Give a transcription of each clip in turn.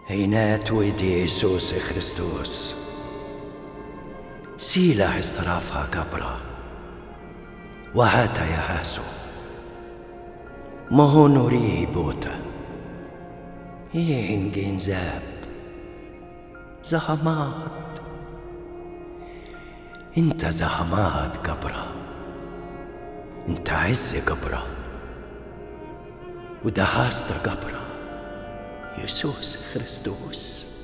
هينات ويدي يسوس خريستوس سيلا استرافها كبرا وهاتا يا هاسو مهو نوريه بوتا يهن جنزاب زهمات انت زهمات كبرا انت عز كبرا وده هاستا كبرا يسوس خريستوس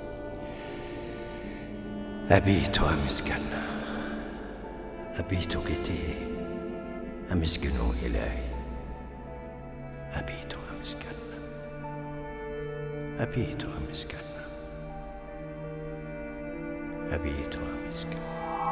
أبيتو أمسكن أبيتو كتي أمسكنو إلهي أبيتو أمسكن أبيتو أمسكن أبيتو أمسكن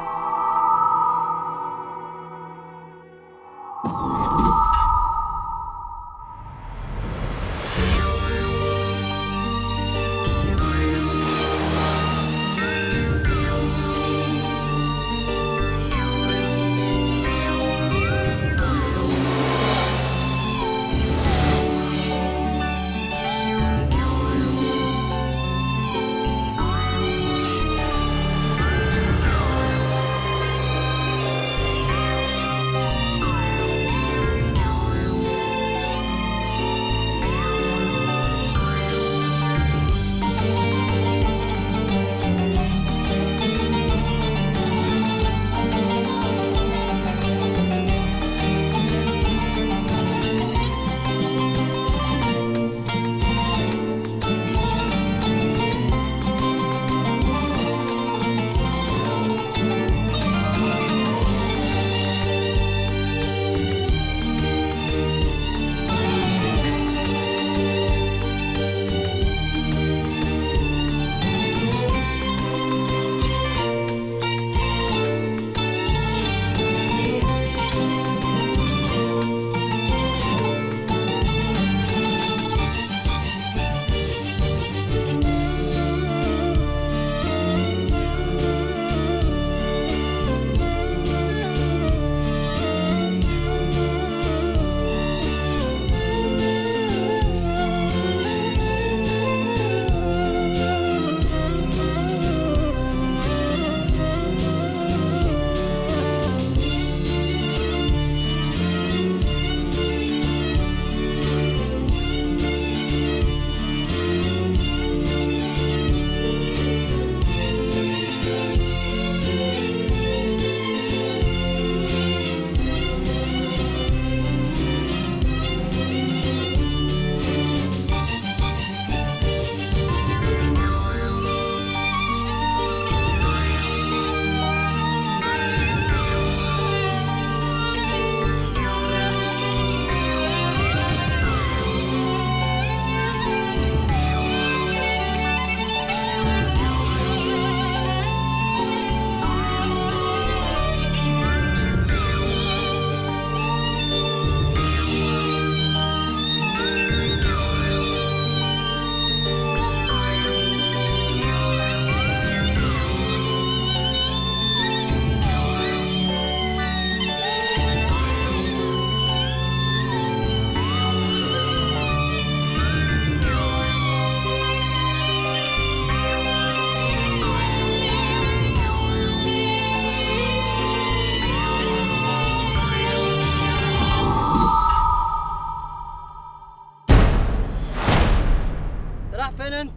راح فين انت؟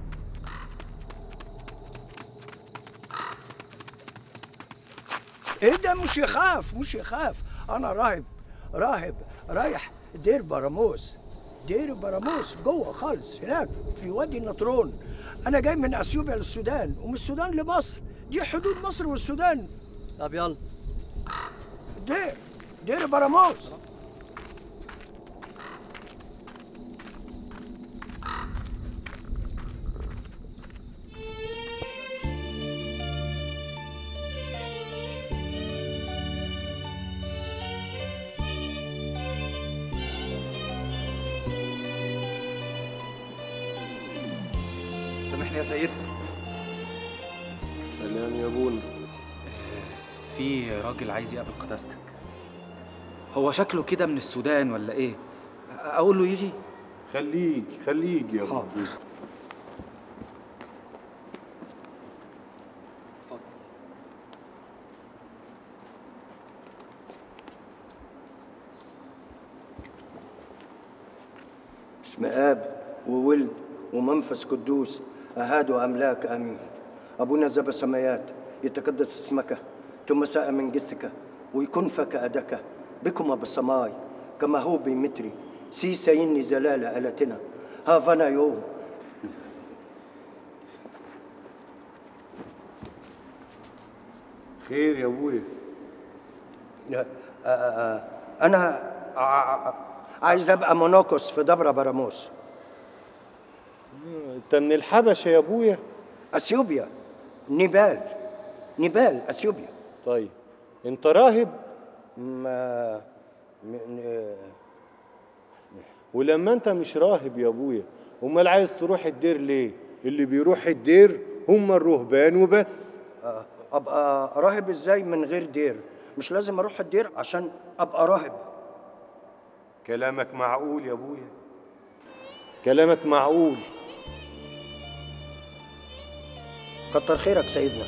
ايه ده مش يخاف مش يخاف انا راهب راهب رايح دير براموس دير براموس جوه خالص هناك في وادي النطرون انا جاي من اثيوبيا للسودان ومن السودان لمصر دي حدود مصر والسودان طب يلا دير دير براموس سامحني يا سيدنا سلام يا ابونا في راجل عايز يقابل قداستك هو شكله كده من السودان ولا ايه اقول له يجي خليك خليك يا حاضر. ابونا باسم اب وولد ومنفس قدوس اهاد املاك امين ابونا ذا السمايات يتقدس اسمك تمساء من قستك ويكون فك أدك بكم بالسماي كما هو بمتري سي سيني زلال ألتنا هافنا يوم خير يا ابويا آه، آه، آه، أنا ع- ع- عايز أبقى مونوكوس في دبرة براموس انت من الحبشه يا ابويا أثيوبيا نيبال نيبال أثيوبيا طيب انت راهب ما م- ن- ولما انت مش راهب يا ابويا امال عايز تروح الدير ليه اللي بيروح الدير هم الرهبان وبس آه، أبقى راهب إزاي من غير دير مش لازم أروح الدير عشان أبقى راهب كلامك معقول يا ابويا كلامك معقول كتر خيرك سيدنا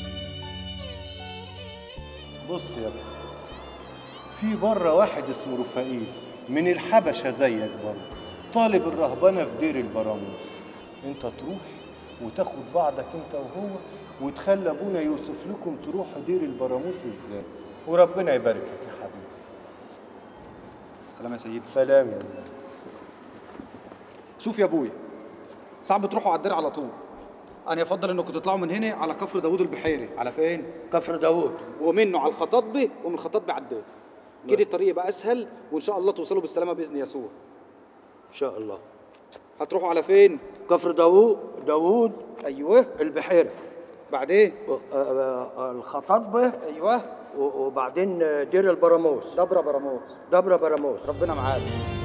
بص يا ابني في بره واحد اسمه رفائيل من الحبشه زيك برضه طالب الرهبنه في دير البراموس انت تروح وتاخد بعضك انت وهو وتخلي ابونا يوصف لكم تروحوا دير البراموس ازاي وربنا يباركك يا حبيبي سلام يا سيدي سلام يا ابني شوف يا ابويا صعب تروحوا على الدير على طول انا يفضل انكم تطلعوا من هنا على كفر داوود البحيري على فين كفر داوود ومنه على الخطاطبه ومن الخطاطبه على الدير كده الطريق يبقى اسهل وان شاء الله توصلوا بالسلامه باذن يسوع إن شاء الله هتروحوا على فين كفر داوود داوود ايوه البحيرة بعدين و- آه، آه، الخطاطبة ايوه و- وبعدين دير البراموس دبره براموس دبرة براموس ربنا معاك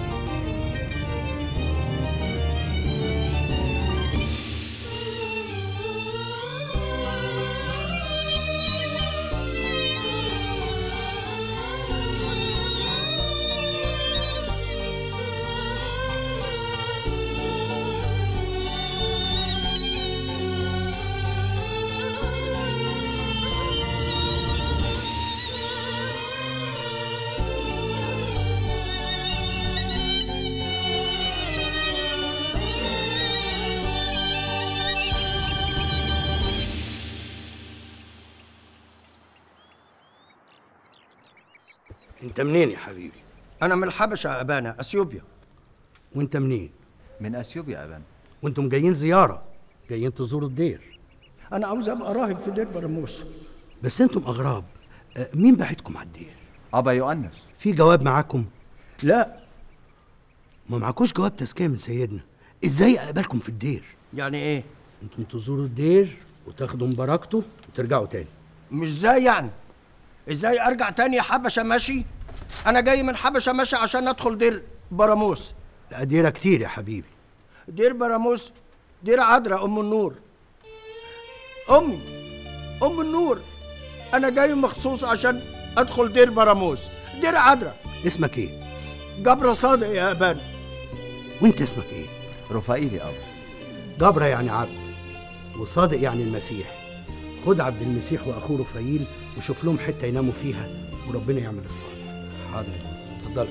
انت منين يا حبيبي أنا من الحبشة أبانا أثيوبيا وانت منين من اثيوبيا ابان وانتم جايين زياره جايين تزوروا الدير أنا عاوز أبقى راهب في دير براموس بس انتم اغراب آه، مين بعتكم على الدير ابا يؤنس في جواب معاكم لا ما معكوش جواب تزكيه من سيدنا ازاي اقبلكم في الدير يعني إيه انتم تزوروا الدير وتاخدوا مباركته وترجعوا تاني مش زي يعني ازاي ارجع تاني يا حبشه ماشي انا جاي من حبشه ماشي عشان ادخل دير براموس لا ديره كتير يا حبيبي دير براموس دير عذراء ام النور امي ام النور انا جاي مخصوص عشان ادخل دير براموس دير عذراء اسمك ايه جبر صادق يا ابان وانت اسمك ايه رفائيلي ابا جبرة يعني عبد وصادق يعني المسيح خد عبد المسيح واخوه رفايل وشوف لهم حته يناموا فيها وربنا يعمل الصالح حاضر اتفضل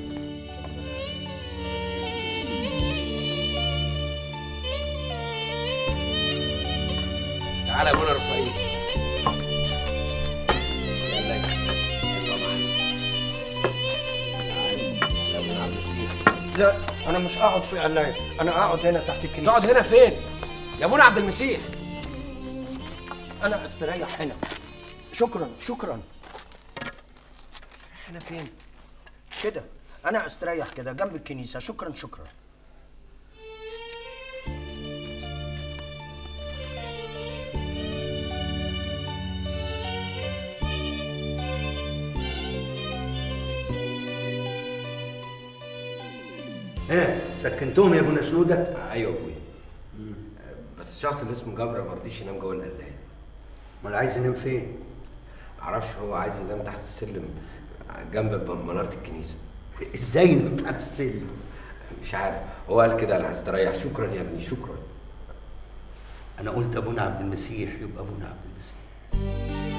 تعالى يا ابونا رفايل يلا يا صباح يا ابونا عبد المسيح لا انا مش اقعد في قلايه انا اقعد هنا تحت الكنيسه تقعد هنا فين؟ يا ابونا عبد المسيح انا استريح هنا شكرا شكرا هنا فين؟ كده انا استريح كده جنب الكنيسه شكرا شكرا ها سكنتهم يا ابونا شنوده ايوه يا ابويا بس الشخص اللي اسمه جبر ما رضيش ينام جوه القلايه امال عايز ينام فين معرفش هو عايز ينام تحت السلم جنب مناره الكنيسه ازاي ينام تحت السلم مش عارف هو قال كده انا هستريح شكرا يا ابني شكرا انا قلت ابونا عبد المسيح يبقى ابونا عبد المسيح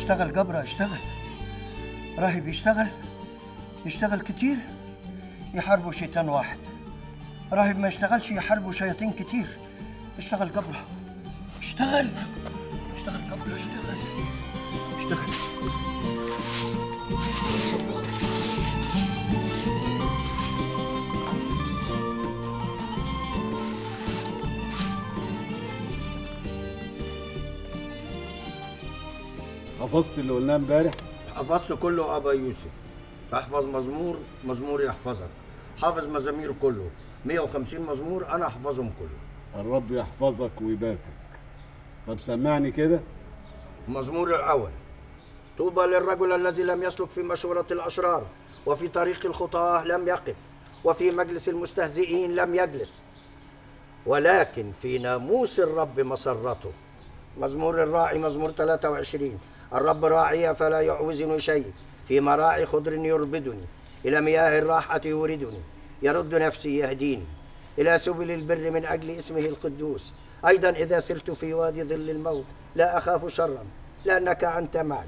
اشتغل جبرة اشتغل راهب يشتغل يشتغل كتير يحاربوا شيطان واحد راهب ما يشتغلش يحاربوا شياطين كتير اشتغل جبرة اشتغل اشتغل جبرة اشتغل اشتغل حفظت اللي قلناه امبارح حفظت كله أبا يوسف احفظ مزمور مزمور يحفظك حافظ مزامير كله 150 مزمور أنا أحفظهم كله الرب يحفظك ويباركك طب سمعني كده المزمور الأول طوبى للرجل الذي لم يسلك في مشورة الأشرار وفي طريق الخطاة لم يقف وفي مجلس المستهزئين لم يجلس ولكن في ناموس الرب مسرته مزمور الراعي مزمور 23 الرب راعي فلا يعوزني شيء في مراعي خضر يربدني إلى مياه الراحة يوردني يرد نفسي يهديني إلى سبل البر من أجل اسمه القدوس أيضا إذا سرت في وادي ظل الموت لا أخاف شرا لأنك أنت معي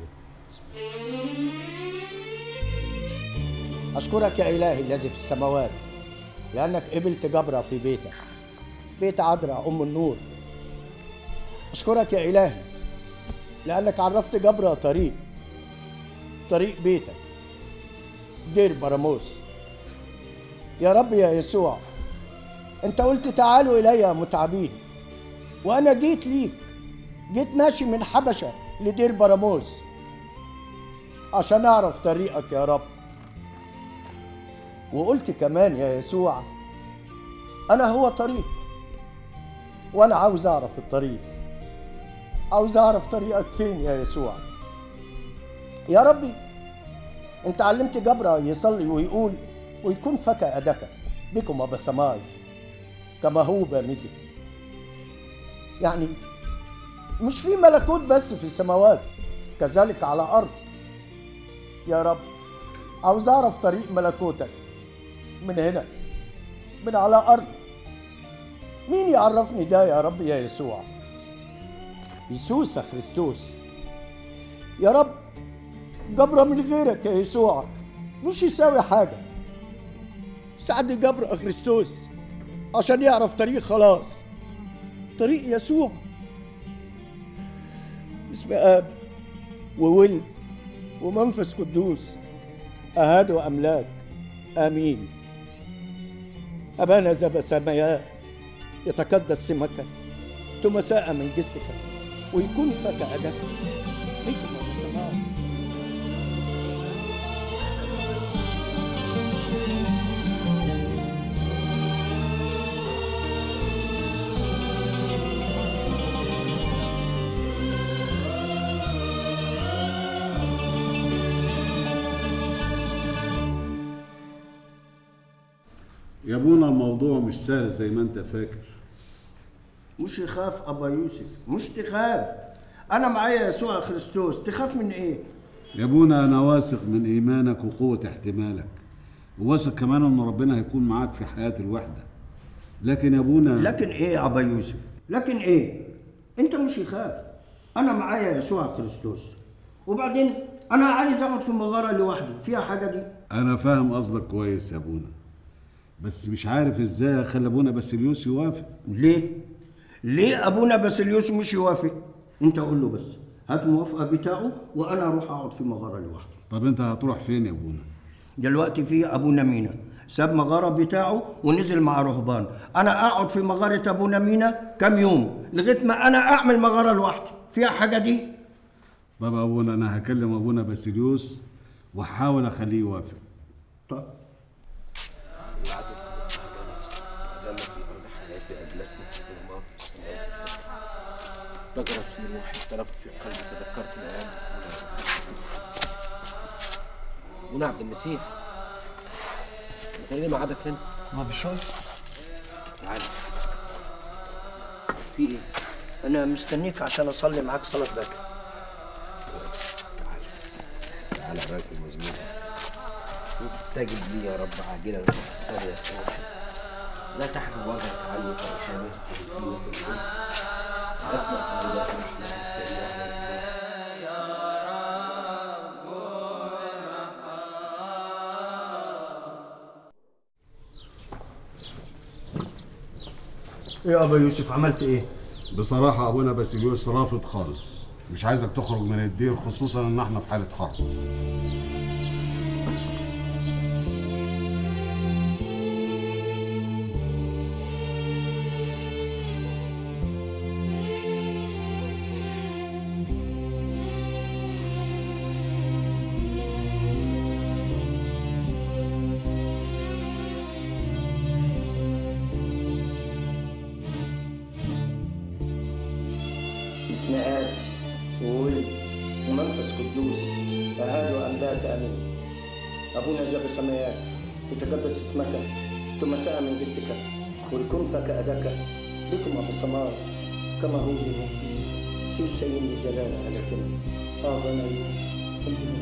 أشكرك يا إلهي الذي في السماوات لأنك قبلت جبرة في بيتك بيت عذراء أم النور أشكرك يا إلهي لأنك عرفت جبرة طريق طريق بيتك دير براموس يا رب يا يسوع أنت قلت تعالوا إلي متعبين وأنا جيت ليك جيت ماشي من حبشة لدير براموس عشان أعرف طريقك يا رب وقلت كمان يا يسوع أنا هو طريق وأنا عاوز أعرف الطريق عاوز أعرف طريقك فين يا يسوع يا ربي أنت علمت جبرة يصلي ويقول ويكون فكا أدك بكم بسماي كما هو بامجد يعني مش في ملكوت بس في السماوات كذلك على أرض يا رب عاوز أعرف طريق ملكوتك من هنا من على أرض مين يعرفني ده يا رب يا يسوع يسوع خريستوس يا رب جبرة من غيرك يا يسوع مش يساوي حاجة ساعدني جبر خريستوس عشان يعرف طريق خلاص طريق يسوع اسم آب وولد ومنفس قدوس أهاد وأملاك آمين أبانا ذا سمايات يتقدس سمك تمساء من جسدك ويكون فك أدك حكمة وسماء يا ابونا الموضوع مش سهل زي ما انت فاكر مش يخاف أبا يوسف مش تخاف أنا معايا يسوع خريستوس تخاف من إيه؟ يا ابونا انا واثق من ايمانك وقوه احتمالك وواثق كمان ان ربنا هيكون معاك في حياه الوحده لكن يا ابونا لكن إيه يا أبا يوسف؟ لكن إيه؟ أنت مش يخاف أنا معايا يسوع خريستوس وبعدين أنا عايز أقعد في مغارة لوحدي فيها حاجة دي انا فاهم قصدك كويس يا ابونا بس مش عارف ازاي اخلي ابونا باسيليوس يوافق ليه؟ ليه ابونا باسيليوس مش يوافق؟ انت قول له بس هات موافقه بتاعه وانا اروح اقعد في مغاره لوحدي. طب انت هتروح فين يا ابونا دلوقتي في ابونا مينا ساب مغاره بتاعه ونزل مع رهبان، انا اقعد في مغاره ابونا مينا كام يوم لغايه ما انا اعمل مغاره لوحدي، فيها حاجه دي؟ طب يا ابونا انا هكلم ابونا باسيليوس واحاول اخليه يوافق طب أدامك في الأرض حياتي أجلسني في الظلمات والسماوات ضجرت في روحي اضطربت في قلبي تذكرت الأيام منى عبد المسيح أنت إيه اللي معادك هنا؟ ما بشوف تعالى في إيه؟ انا مستنيك عشان اصلي معاك صلاه باكر. تعالى تعالى راجل المزمور استجب لي يا رب عاجلا ومستقبلا يا روحي لا تحجب وجهك عني فأشابه تهديني في الظلم أسمع قولات رحمتك يا إله الخير. ايه يا ابا يوسف عملت ايه بصراحة أبونا باسيليوس رافض خالص مش عايزك تخرج من الدير خصوصا إن احنا في حالة حرب باسم آب وولد ومنفس قدوس أهال وأملاك آمين أبونا ذا السماوات يتقدس اسمك ثم ساء من جستك ولكن فك أداك بكم أبو السماء كما هو في في سيدي زلال لكن آذنا باسم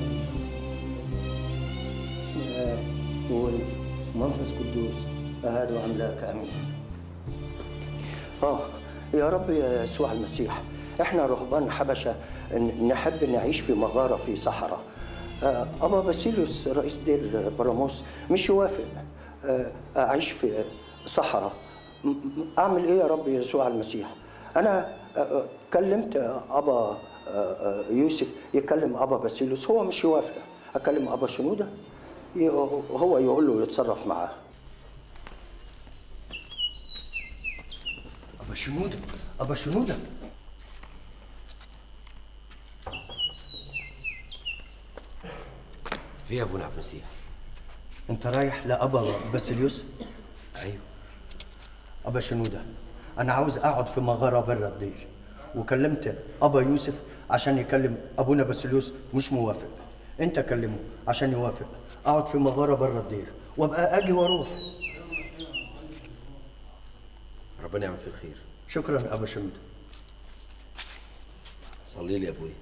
آب وولد ومنفس قدوس أهال وأملاك آمين آه يا رب يا يسوع المسيح احنا رهبان حبشة ن- نحب نعيش في مغارة في صحراء آه، أبا باسيليوس رئيس دير براموس مش يوافق آه، أعيش في صحراء م- م- أعمل إيه يا رب يسوع المسيح أنا آه، آه، كلمت أبا آه، آه، يوسف يكلم أبا باسيليوس هو مش يوافق أكلم أبا شنودة ي- هو يقول له يتصرف معاه أبا شنودة أبا شنودة في يا ابونا عبد المسيح أنت رايح لأبا باسيليوس ايوه أبا شنودة أنا عاوز أقعد في مغارة برا الدير وكلمت أبا يوسف عشان يكلم أبونا باسيليوس مش موافق أنت كلمه عشان يوافق أقعد في مغارة برا الدير وأبقى أجي وأروح ربنا يعمل في الخير شكرا أبا شنودة صلي لي يا ابويا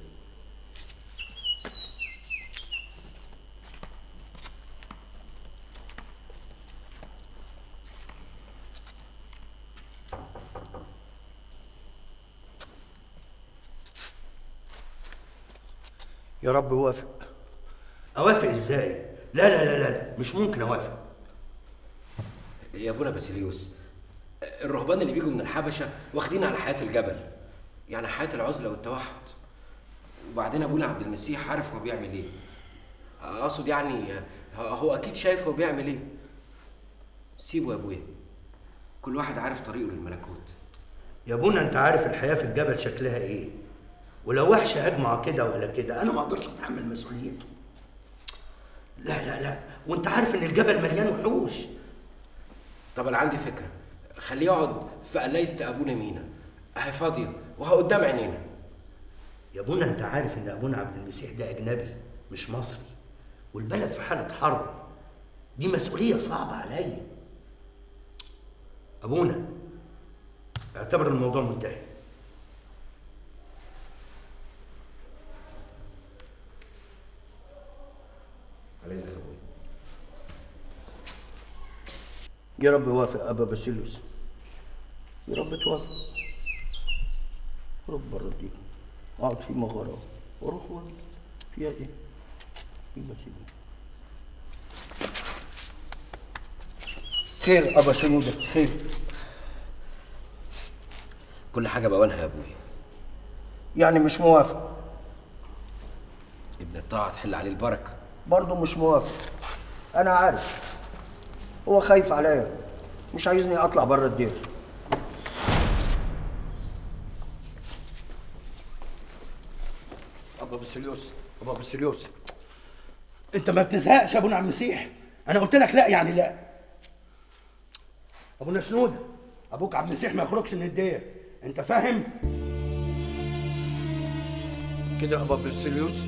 يا رب وافق اوافق ازاي لا لا لا لا لا مش ممكن اوافق يا ابونا باسيليوس الرهبان اللي بيجوا من الحبشه واخدين على حياه الجبل يعني حياه العزله والتوحد وبعدين ابونا عبد المسيح عارف هو بيعمل ايه اقصد يعني هو اكيد شايف هو بيعمل ايه سيبه يا ابويا كل واحد عارف طريقه للملكوت يا ابونا انت عارف الحياه في الجبل شكلها ايه ولو وحشه اجمع كده ولا كده انا ما اقدرش اتحمل مسؤوليته لا لا لا وانت عارف ان الجبل مليان وحوش طب انا عندي فكره خليه يقعد في قلايه ابونا مينا اهي فاضيه وها قدام عينينا يا ابونا انت عارف ان ابونا عبد المسيح ده اجنبي مش مصري والبلد في حاله حرب دي مسؤوليه صعبه عليا ابونا اعتبر الموضوع منتهي على اذنك يا ابويا يا رب وافق أبا باسيليوس يا رب توافق رب برا الدين أقعد في مغارة وأروح وأجي فيها إيه؟ في باسيليوس خير أبا شنودة خير كل حاجه بأوانها يا ابويا يعني مش موافق ابن الطاعه تحل عليه البركه برضه مش موافق أنا عارف هو خايف عليا مش عايزني أطلع بره الدير أبا باسيليوس أبا باسيليوس انت ما بتزهقش يا ابونا عبد المسيح انا قلت لك لا يعني لا ابونا شنوده ابوك عبد المسيح ما يخرجش من الدير انت فاهم كده أبا باسيليوس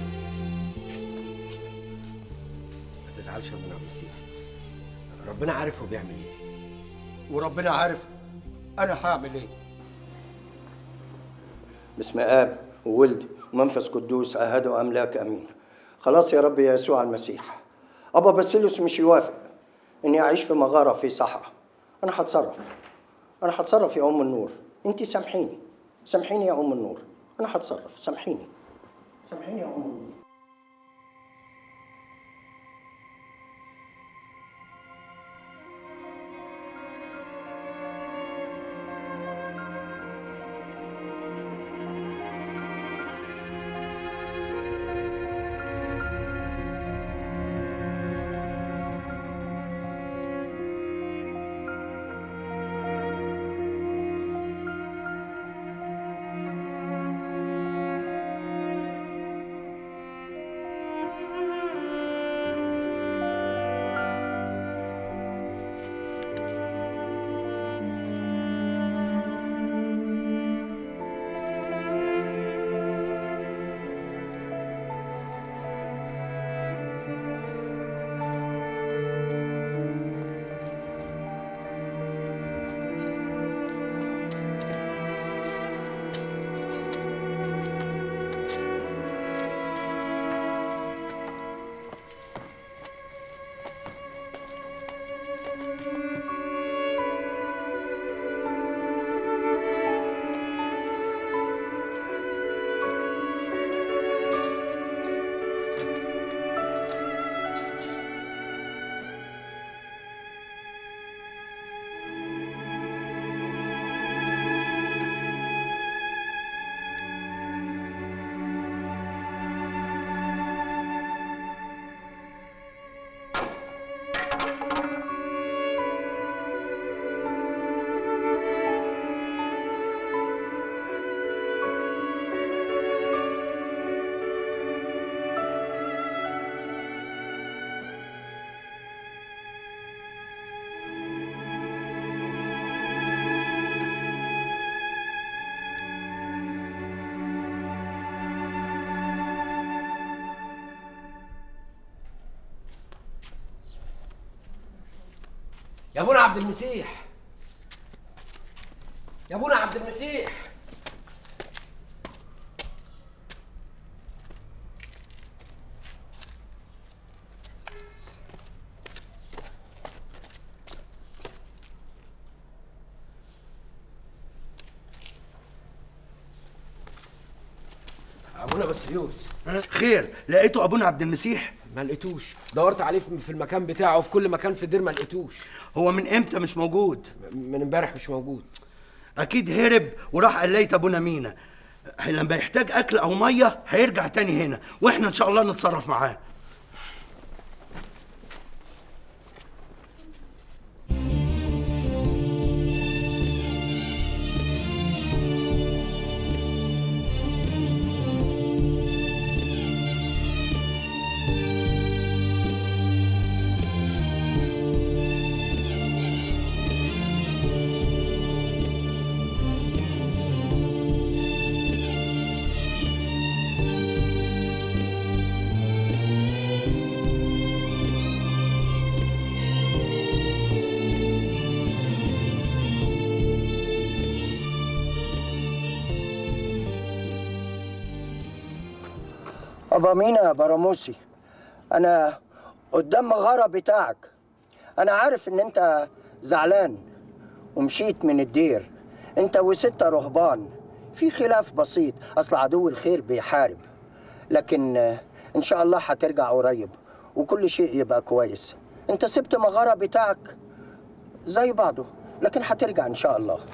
ما تزعلش يا ابونا عبد المسيح ربنا عارف هو بيعمل ايه وربنا عارف انا هعمل ايه باسم اب وولد ومنفس قدوس اهد واملاك امين خلاص يا رب يا يسوع المسيح ابا باسيليوس مش يوافق اني اعيش في مغاره في صحراء انا هتصرف انا هتصرف يا ام النور انت سامحيني سامحيني يا ام النور انا هتصرف سامحيني سامحيني يا ام النور يا ابونا عبد المسيح يا ابونا عبد المسيح ابونا بسليوس ها؟ خير لقيته ابونا عبد المسيح ما لقيتوش دورت عليه في في المكان بتاعه في كل مكان في الدير ما لقيتوش هو من امتى مش موجود من امبارح مش موجود اكيد هرب وراح قليت ابونا مينا لما يحتاج اكل او ميه هيرجع تاني هنا واحنا ان شاء الله نتصرف معاه أبا مينا يا براموسي أنا قدام مغارة بتاعك أنا عارف إن أنت زعلان ومشيت من الدير أنت وستة رهبان في خلاف بسيط أصل عدو الخير بيحارب لكن آه، إن شاء الله هترجع قريب وكل شيء يبقى كويس أنت سبت مغارة بتاعك زي بعضه لكن هترجع إن شاء الله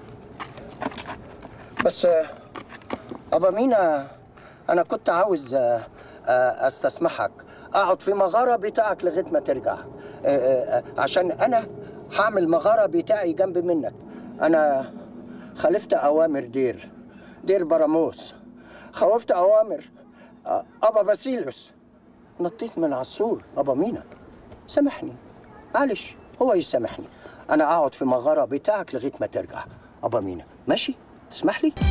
بس آه، أبا مينا أنا كنت عاوز آه، آه، أستسمحك أقعد في مغارة بتاعك لغاية ما ترجع آه، آه، آه، عشان أنا هعمل مغارة بتاعي جنب منك أنا خالفت أوامر دير دير براموس خوفت أوامر آه، أبا باسيليوس نطيت من على السور أبا مينا سامحني معلش هو يسامحني أنا أقعد في مغارة بتاعك لغاية ما ترجع أبا مينا ماشي تسمح لي؟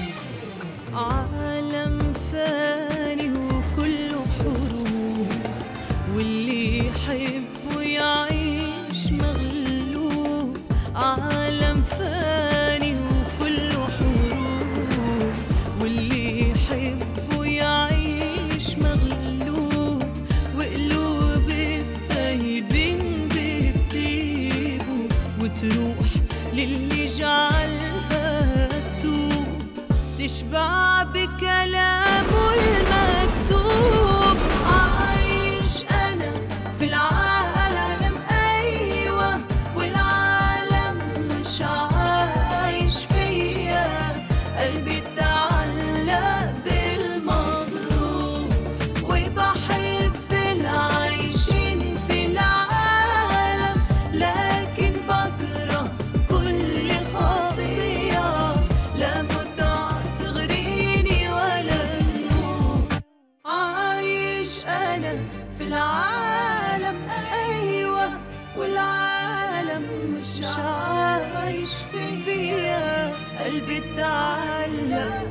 عالم فاني وكله حروب واللي يحبه يعيش مغلوب عالم فاني وكله حروب واللي يحبه يعيش مغلوب وقلوب الطيبين بتسيبه وتروح للي جعلها تتوب تشبع بكلامه المكتوب عايش انا في العالم ايوه والعالم مش عايش فيا قلبي اتعلق بالمظلوم وبحب العايشين في العالم لكن بكره كل خطيه لا متعة تغريني ولا النور عايش أنا في العالم أيوة والعالم مش عايش فيا قلبي اتعلق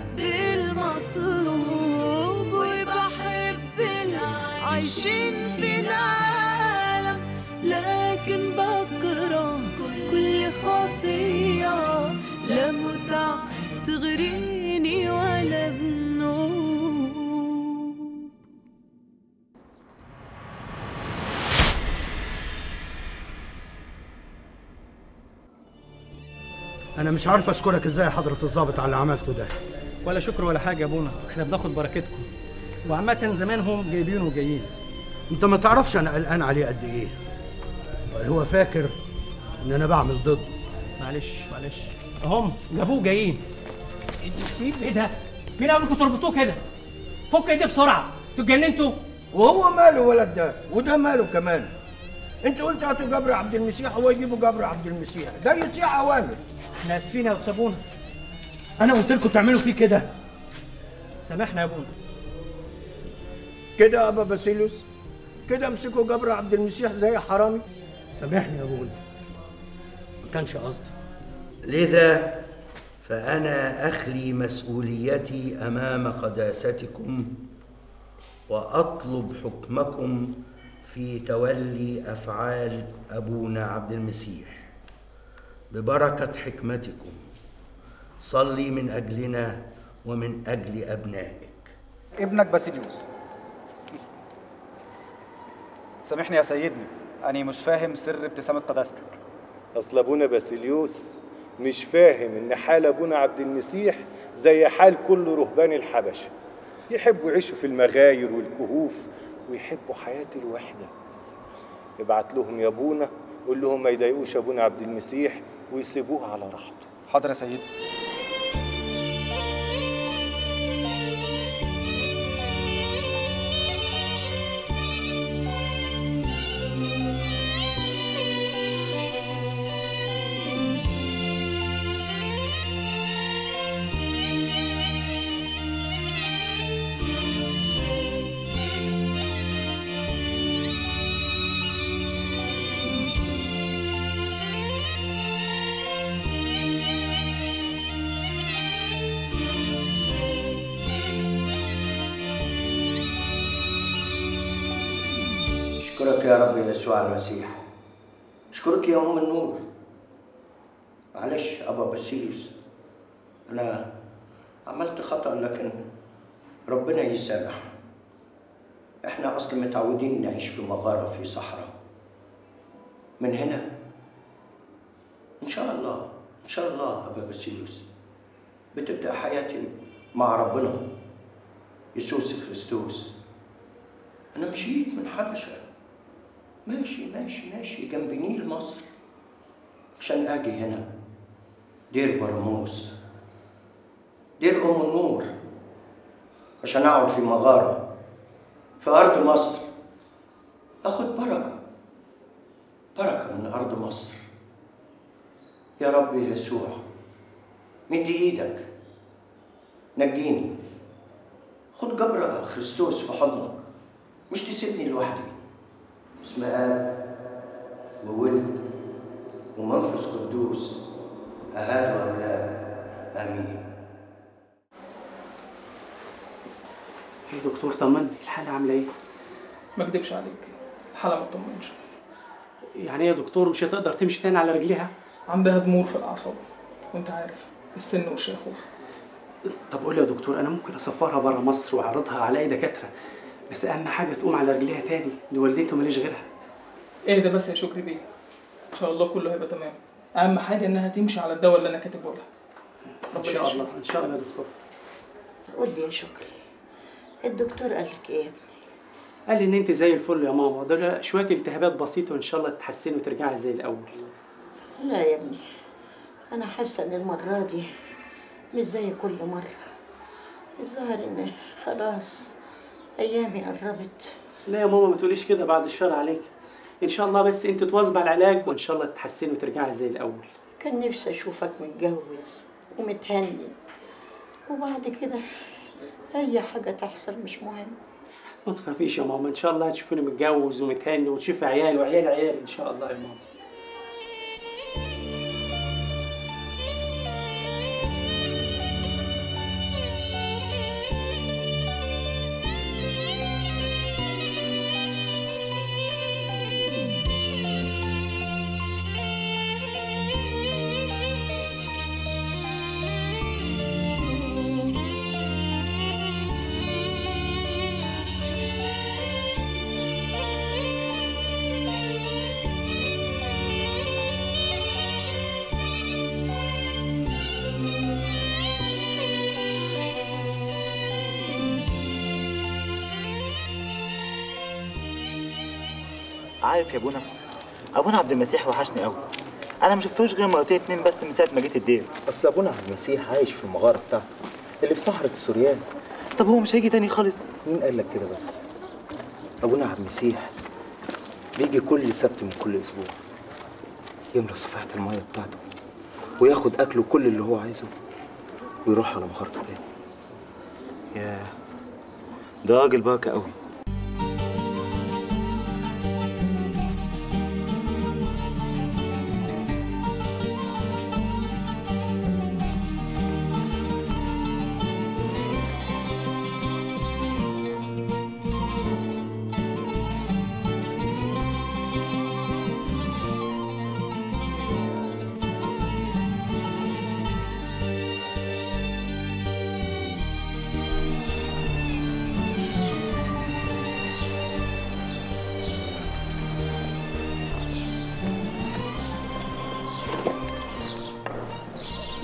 بالمصلوب وبحب العايشين في العالم لكن بكره كل خطية لا متعة تغريني ولا النوم انا مش عارف اشكرك ازاي يا حضره الضابط على اللي عملته ده ولا شكر ولا حاجه يا ابونا احنا بناخد بركتكم وعامة زمانهم جايبين وجايين انت ما تعرفش انا قلقان عليه قد ايه ولا هو فاكر ان انا بعمل ضده معلش معلش اهم جابوه جايين سيب ايه ده؟ مين قال لكم تربطوه كده؟ فك ايديه بسرعه انتوا اتجننتوا؟ وهو ماله ولد ده وده ماله كمان انت قلت هاتوا جبر عبد المسيح هو يجيبوا جبر عبد المسيح ده يطيع اوامر احنا اسفين يا وسابونا انا قلت لكم تعملوا فيه كده سامحنا يا ابونا كده يا ابا باسيليوس كده امسكوا جبر عبد المسيح زي حرامي سامحني يا ابونا ما كانش قصدي لذا فانا اخلي مسؤوليتي امام قداستكم واطلب حكمكم في تولي افعال ابونا عبد المسيح ببركة حكمتكم صلي من أجلنا ومن أجل أبنائك ابنك باسيليوس سامحني يا سيدنا أنا مش فاهم سر ابتسامة قداستك اصل ابونا باسيليوس مش فاهم ان حال ابونا عبد المسيح زي حال كل رهبان الحبشه يحبوا يعيشوا في المغاير والكهوف ويحبوا حياه الوحده ابعت لهم يا ابونا قول لهم ما يضايقوش ابونا عبد المسيح ويسيبوه على راحته حاضر يا سيدنا أشكرك يا رب يسوع المسيح أشكرك يا أم النور معلش أبا باسيليوس أنا عملت خطأ لكن ربنا يسامح إحنا أصلا متعودين نعيش في مغارة في صحراء من هنا إن شاء الله إن شاء الله أبا باسيليوس بتبدأ حياتي مع ربنا يسوع كريستوس أنا مشيت من حبشة ماشي ماشي ماشي جنب نيل مصر عشان أجي هنا دير برموس دير أم النور عشان أقعد في مغارة في أرض مصر أخد بركة بركة من أرض مصر يا رب يسوع مد إيدك نجيني خد جبر خريستوس في حضنك مش تسيبني لوحدي اسم آب وولد ومنفس قدوس أهاد وأملاك آمين يا دكتور طمني الحالة عاملة ايه؟ ما اكدبش عليك الحالة ما تطمنش يعني ايه يا دكتور مش هتقدر تمشي تاني على رجليها؟ عندها ضمور في الأعصاب وأنت عارف السن والشيخوخة طب قول لي يا دكتور انا ممكن اسفرها بره مصر واعرضها على اي دكاتره بس اهم حاجه تقوم على رجليها تاني دي والدته ماليش غيرها اهدى بس يا شكري بيه إن شاء الله كله هيبقى تمام أهم حاجة إنها تمشي على الدواء اللي أنا كاتبه لها ان شاء الله ان شاء الله يا دكتور قول لي يا شكري الدكتور قال لك ايه قال لي ان انت زي الفل يا ماما دول شويه التهابات بسيطه وان شاء الله تتحسني وترجعي زي الاول لا يا ابني انا حاسه ان المره دي مش زي كل مره الظاهر ان خلاص ايامي قربت لا يا ماما ما تقوليش كده بعد الشر عليك ان شاء الله بس انت تواظبي على العلاج وان شاء الله تتحسني وترجعي زي الاول كان نفسي اشوفك متجوز ومتهني وبعد كده اي حاجه تحصل مش مهم ما تخافيش يا ماما ان شاء الله هتشوفيني متجوز ومتهني وتشوفي عيال وعيال عيال ان شاء الله يا ماما عارف يا ابونا ابونا عبد المسيح وحشني قوي انا ما شفتوش غير مرتين اتنين بس من ساعه ما جيت الدير اصل ابونا عبد المسيح عايش في المغاره بتاعته اللي في صحراء السوريان طب هو مش هيجي تاني خالص مين قال لك كده بس ابونا عبد المسيح بيجي كل سبت من كل اسبوع يملى صفيحه الميه بتاعته وياخد اكله كل اللي هو عايزه ويروح على مغارته تاني ياه ده راجل بركه قوي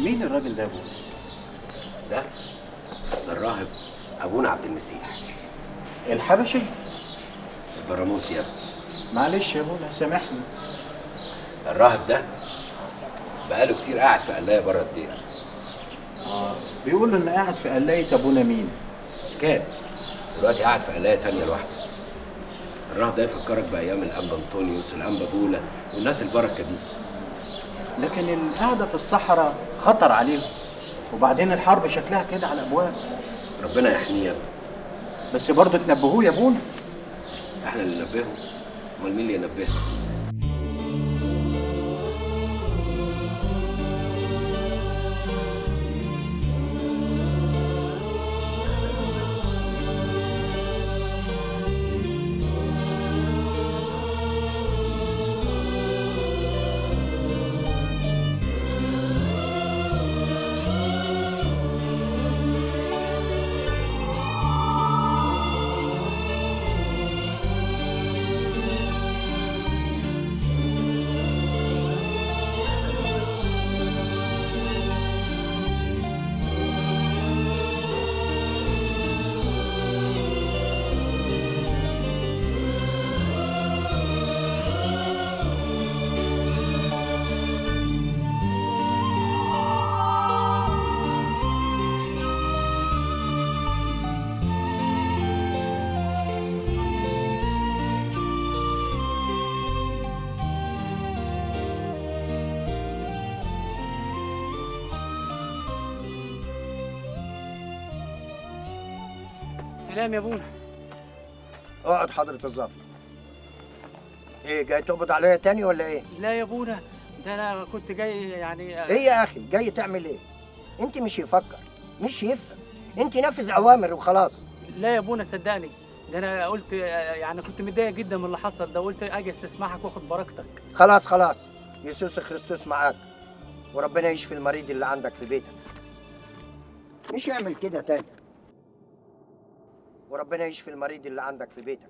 مين الراجل ده يا ابونا ده ده الراهب ابونا عبد المسيح الحبشي البراموس يا ابني معلش يا ابونا سامحني الراهب ده بقاله كتير قاعد في قلايه بره الدير اه بيقولوا ان قاعد في قلايه ابونا مين كان دلوقتي قاعد في قلايه تانية لوحده الراهب ده يفكرك بايام الانبا انطونيوس والانبا بولا والناس البركه دي لكن القعده في الصحراء خطر عليهم وبعدين الحرب شكلها كده على الابواب ربنا يحميه يا ابني بس برضه تنبهوه يا ابونا احنا اللي ننبهه امال مين اللي ينبهه سلام يا ابونا اقعد حضرة الظابط ايه جاي تقبض عليا تاني ولا ايه؟ لا يا ابونا ده انا كنت جاي يعني ايه يا اخي جاي تعمل ايه؟ انت مش يفكر مش يفهم انت نفذ اوامر وخلاص لا يا ابونا صدقني ده انا قلت يعني كنت متضايق جدا من اللي حصل ده قلت اجي استسمحك واخد بركتك خلاص خلاص يسوع خريستوس معاك وربنا يشفي المريض اللي عندك في بيتك مش اعمل كده تاني وربنا يشفي المريض اللي عندك في بيتك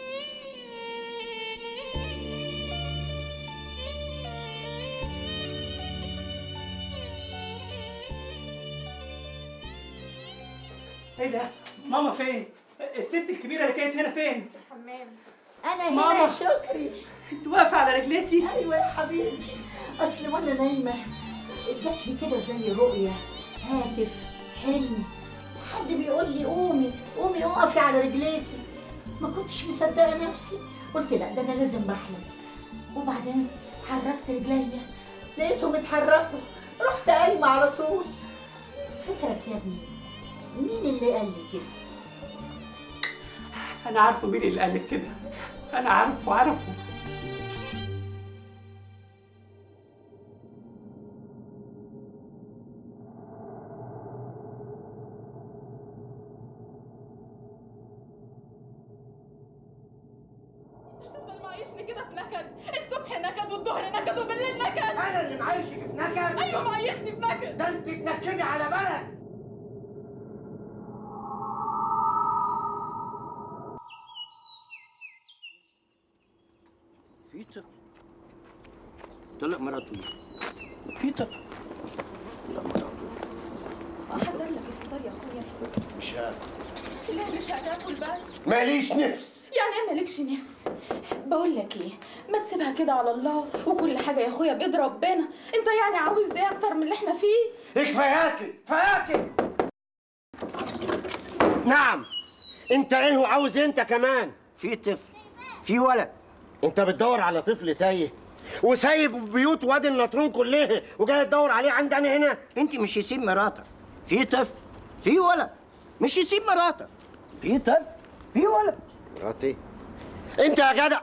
ايه ده ماما فين الست الكبيره اللي كانت هنا فين الحمام انا ماما. هنا يا شكري انت واقفه على رجليكي ايوه يا حبيبي اصل وانا نايمه جات لي كده زي رؤيه هاتف حلم حد بيقول لي قومي قومي اقفي على رجليكي ما كنتش مصدقه نفسي قلت لا ده انا لازم بحلم وبعدين حركت رجليا لقيتهم اتحركوا رحت قايمه على طول فكرك يا ابني مين اللي قال لي كده انا عارفه مين اللي قالك كده انا عارفه عارفه تفضل معيشني كده في نكد الصبح نكد والظهر نكد وبالليل نكد انا اللي معيشك في نكد ايوه معيشني في نكد ده انت تنكدي على بلد في طفل طلق مراته في طفل طلق مراته احضر لك الفطار يا اخويا مش عارف ليه مش هتاكل بس ماليش نفس يعني ايه مالكش نفس بقول لك ايه ما تسيبها كده على الله وكل حاجه يا اخويا بايد ربنا انت يعني عاوز ايه اكتر من اللي احنا فيه كفاياكي كفاياكي نعم انت ايه وعاوز إيه انت كمان في طفل في ولد انت بتدور على طفل تايه وسايب بيوت وادي النطرون كلها وجاي تدور عليه عندنا هنا انت مش يسيب مراتك في طفل في ولد مش يسيب مراتك في طفل في ولد مراتي انت يا جدع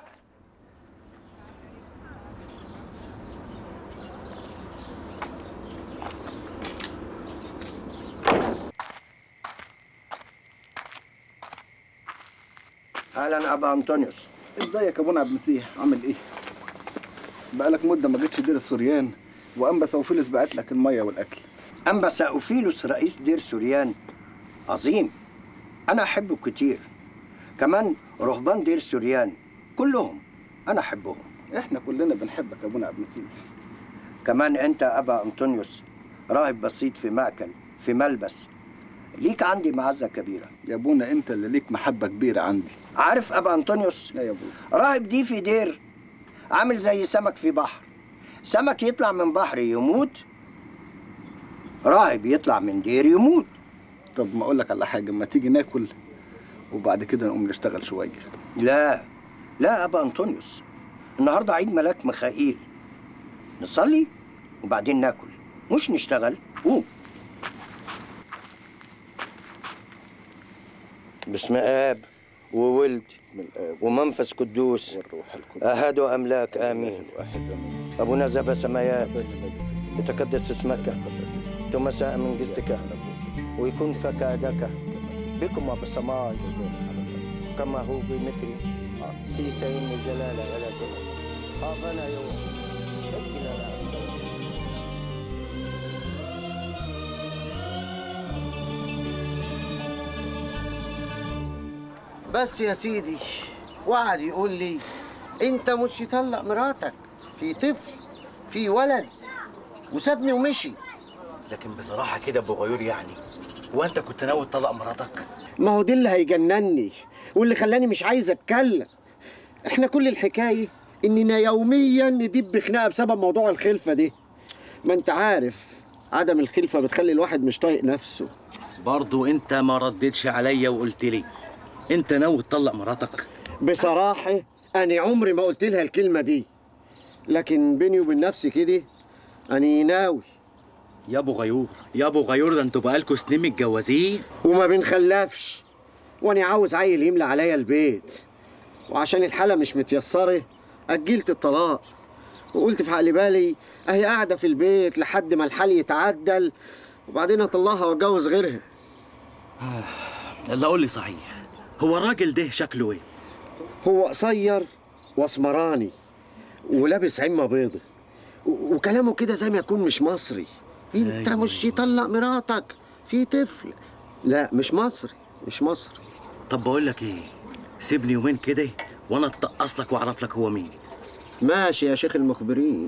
اهلا ابا انطونيوس ازيك يا ابونا عبد المسيح عامل ايه؟ بقالك مده ما جيتش دير السوريان وانبا سوفيلس بعت لك الميه والاكل أنبا سأوفيلوس رئيس دير سوريان عظيم أنا أحبه كتير كمان رهبان دير سوريان كلهم أنا أحبهم احنا كلنا بنحبك يا ابونا عبد المسيح كمان أنت أبا أنطونيوس راهب بسيط في مأكل في ملبس ليك عندي معزة كبيرة يا ابونا انت اللي ليك محبه كبيره عندي عارف أبا أنطونيوس لا يا ابونا راهب دي في دير عامل زي سمك في بحر سمك يطلع من بحر يموت راهب يطلع من دير يموت طب ما اقول لك على حاجه ما تيجي ناكل وبعد كده نقوم نشتغل شويه لا لا أبا أنطونيوس النهاردة عيد ملاك ميخائيل نصلي وبعدين ناكل مش نشتغل قوم باسم آب وولد بسم الاب ومنفس قدوس والروح القدس أهد أملاك آمين واحد امين أبونا ذا سمايات ربنا الذي في السماء يتقدس اسمك تمساء من قسطك ويكون فكادك بكم وبسماي كما هو بمثل سيسين زلال على كل هافنا يوم إلى الأرض. بس يا سيدي وقعد يقول لي انت مش يطلق مراتك في طفل في ولد وسابني ومشي لكن بصراحة كده أبو غيور يعني هو أنت كنت ناوي تطلق مراتك؟ ما هو دي اللي هيجنني واللي خلاني مش عايز اتكلم احنا كل الحكايه اننا يوميا ندب خناقه بسبب موضوع الخلفه دي ما انت عارف عدم الخلفه بتخلي الواحد مش طايق نفسه برضو أنت ما ردتش عليا وقلت لي أنت ناوي تطلق مراتك؟ بصراحه انا عمري ما قلت لها الكلمه دي لكن بيني وبين نفسي كده انا ناوي يا أبو غيور يا أبو غيور ده أنتوا بقالكوا سنين متجوزين وما بنخلفش وانا عاوز عيل يملى عليا البيت وعشان الحالة مش متيسرة أجلت الطلاق وقلت في عقل بالي أهي قاعدة في البيت لحد ما الحال يتعدل وبعدين أطلعها وأتجوز غيرها اللي قول لي صحيح هو الراجل ده شكله إيه؟ هو قصير واسمراني ولابس عمة بيضة و- وكلامه كده زي ما يكون مش مصري انت أيوة. مش يطلق مراتك في طفل لا مش مصري مش مصري طب بقول لك إيه؟ سيبني يومين كده وأنا أتقص لك وأعرف لك هو مين ماشي يا شيخ المخبرين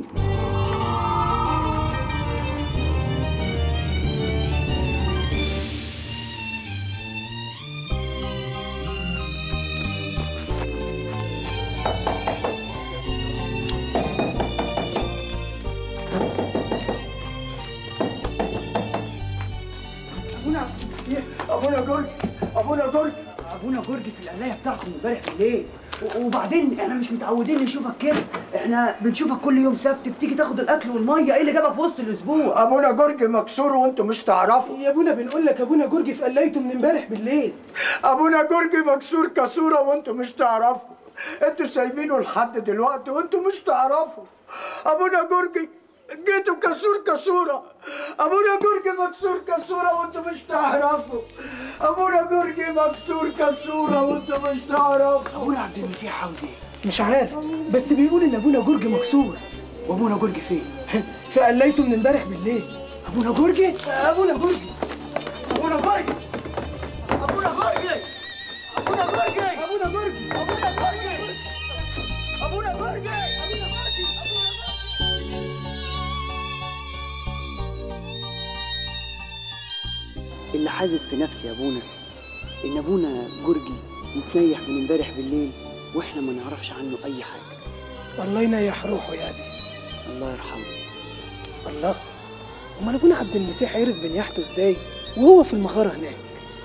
ابونا ابونا جورج ابونا جورج ابونا جورج في القلايه بتاعكم امبارح بالليل و- وبعدين احنا مش متعودين نشوفك كده احنا بنشوفك كل يوم سبت بتيجي تاخد الاكل والميه ايه اللي جابك في وسط الاسبوع ابونا جورج مكسور وانتم مش تعرفوا يا ابونا بنقول لك ابونا جورج في قلايته من امبارح بالليل ابونا جورج مكسور كسوره وانتم مش تعرفوا انتوا سايبينه لحد دلوقتي وانتم مش تعرفوا ابونا جورج جيتوا كسور كسوره ابونا جورج مكسور كسوره وانتم مش تعرفوا ابونا جورج مكسور كسوره وانتم مش تعرفوا ابونا عبد المسيح عاوز ايه مش عارف بس بيقول ان ابونا جورج مكسور وابونا جورج فين في قلايته من امبارح بالليل ابونا جورج ابونا جورج ابونا جورج ابونا جورج ابونا جورج ابونا جورج ابونا جورج ابونا جورج اللي حاسس في نفسي يا ابونا ان ابونا جورجي متنيح من امبارح بالليل واحنا ما نعرفش عنه اي حاجه الله ينيح روحه يا ابي الله يرحمه الله امال ابونا عبد المسيح عرف بنياحته ازاي وهو في المغاره هناك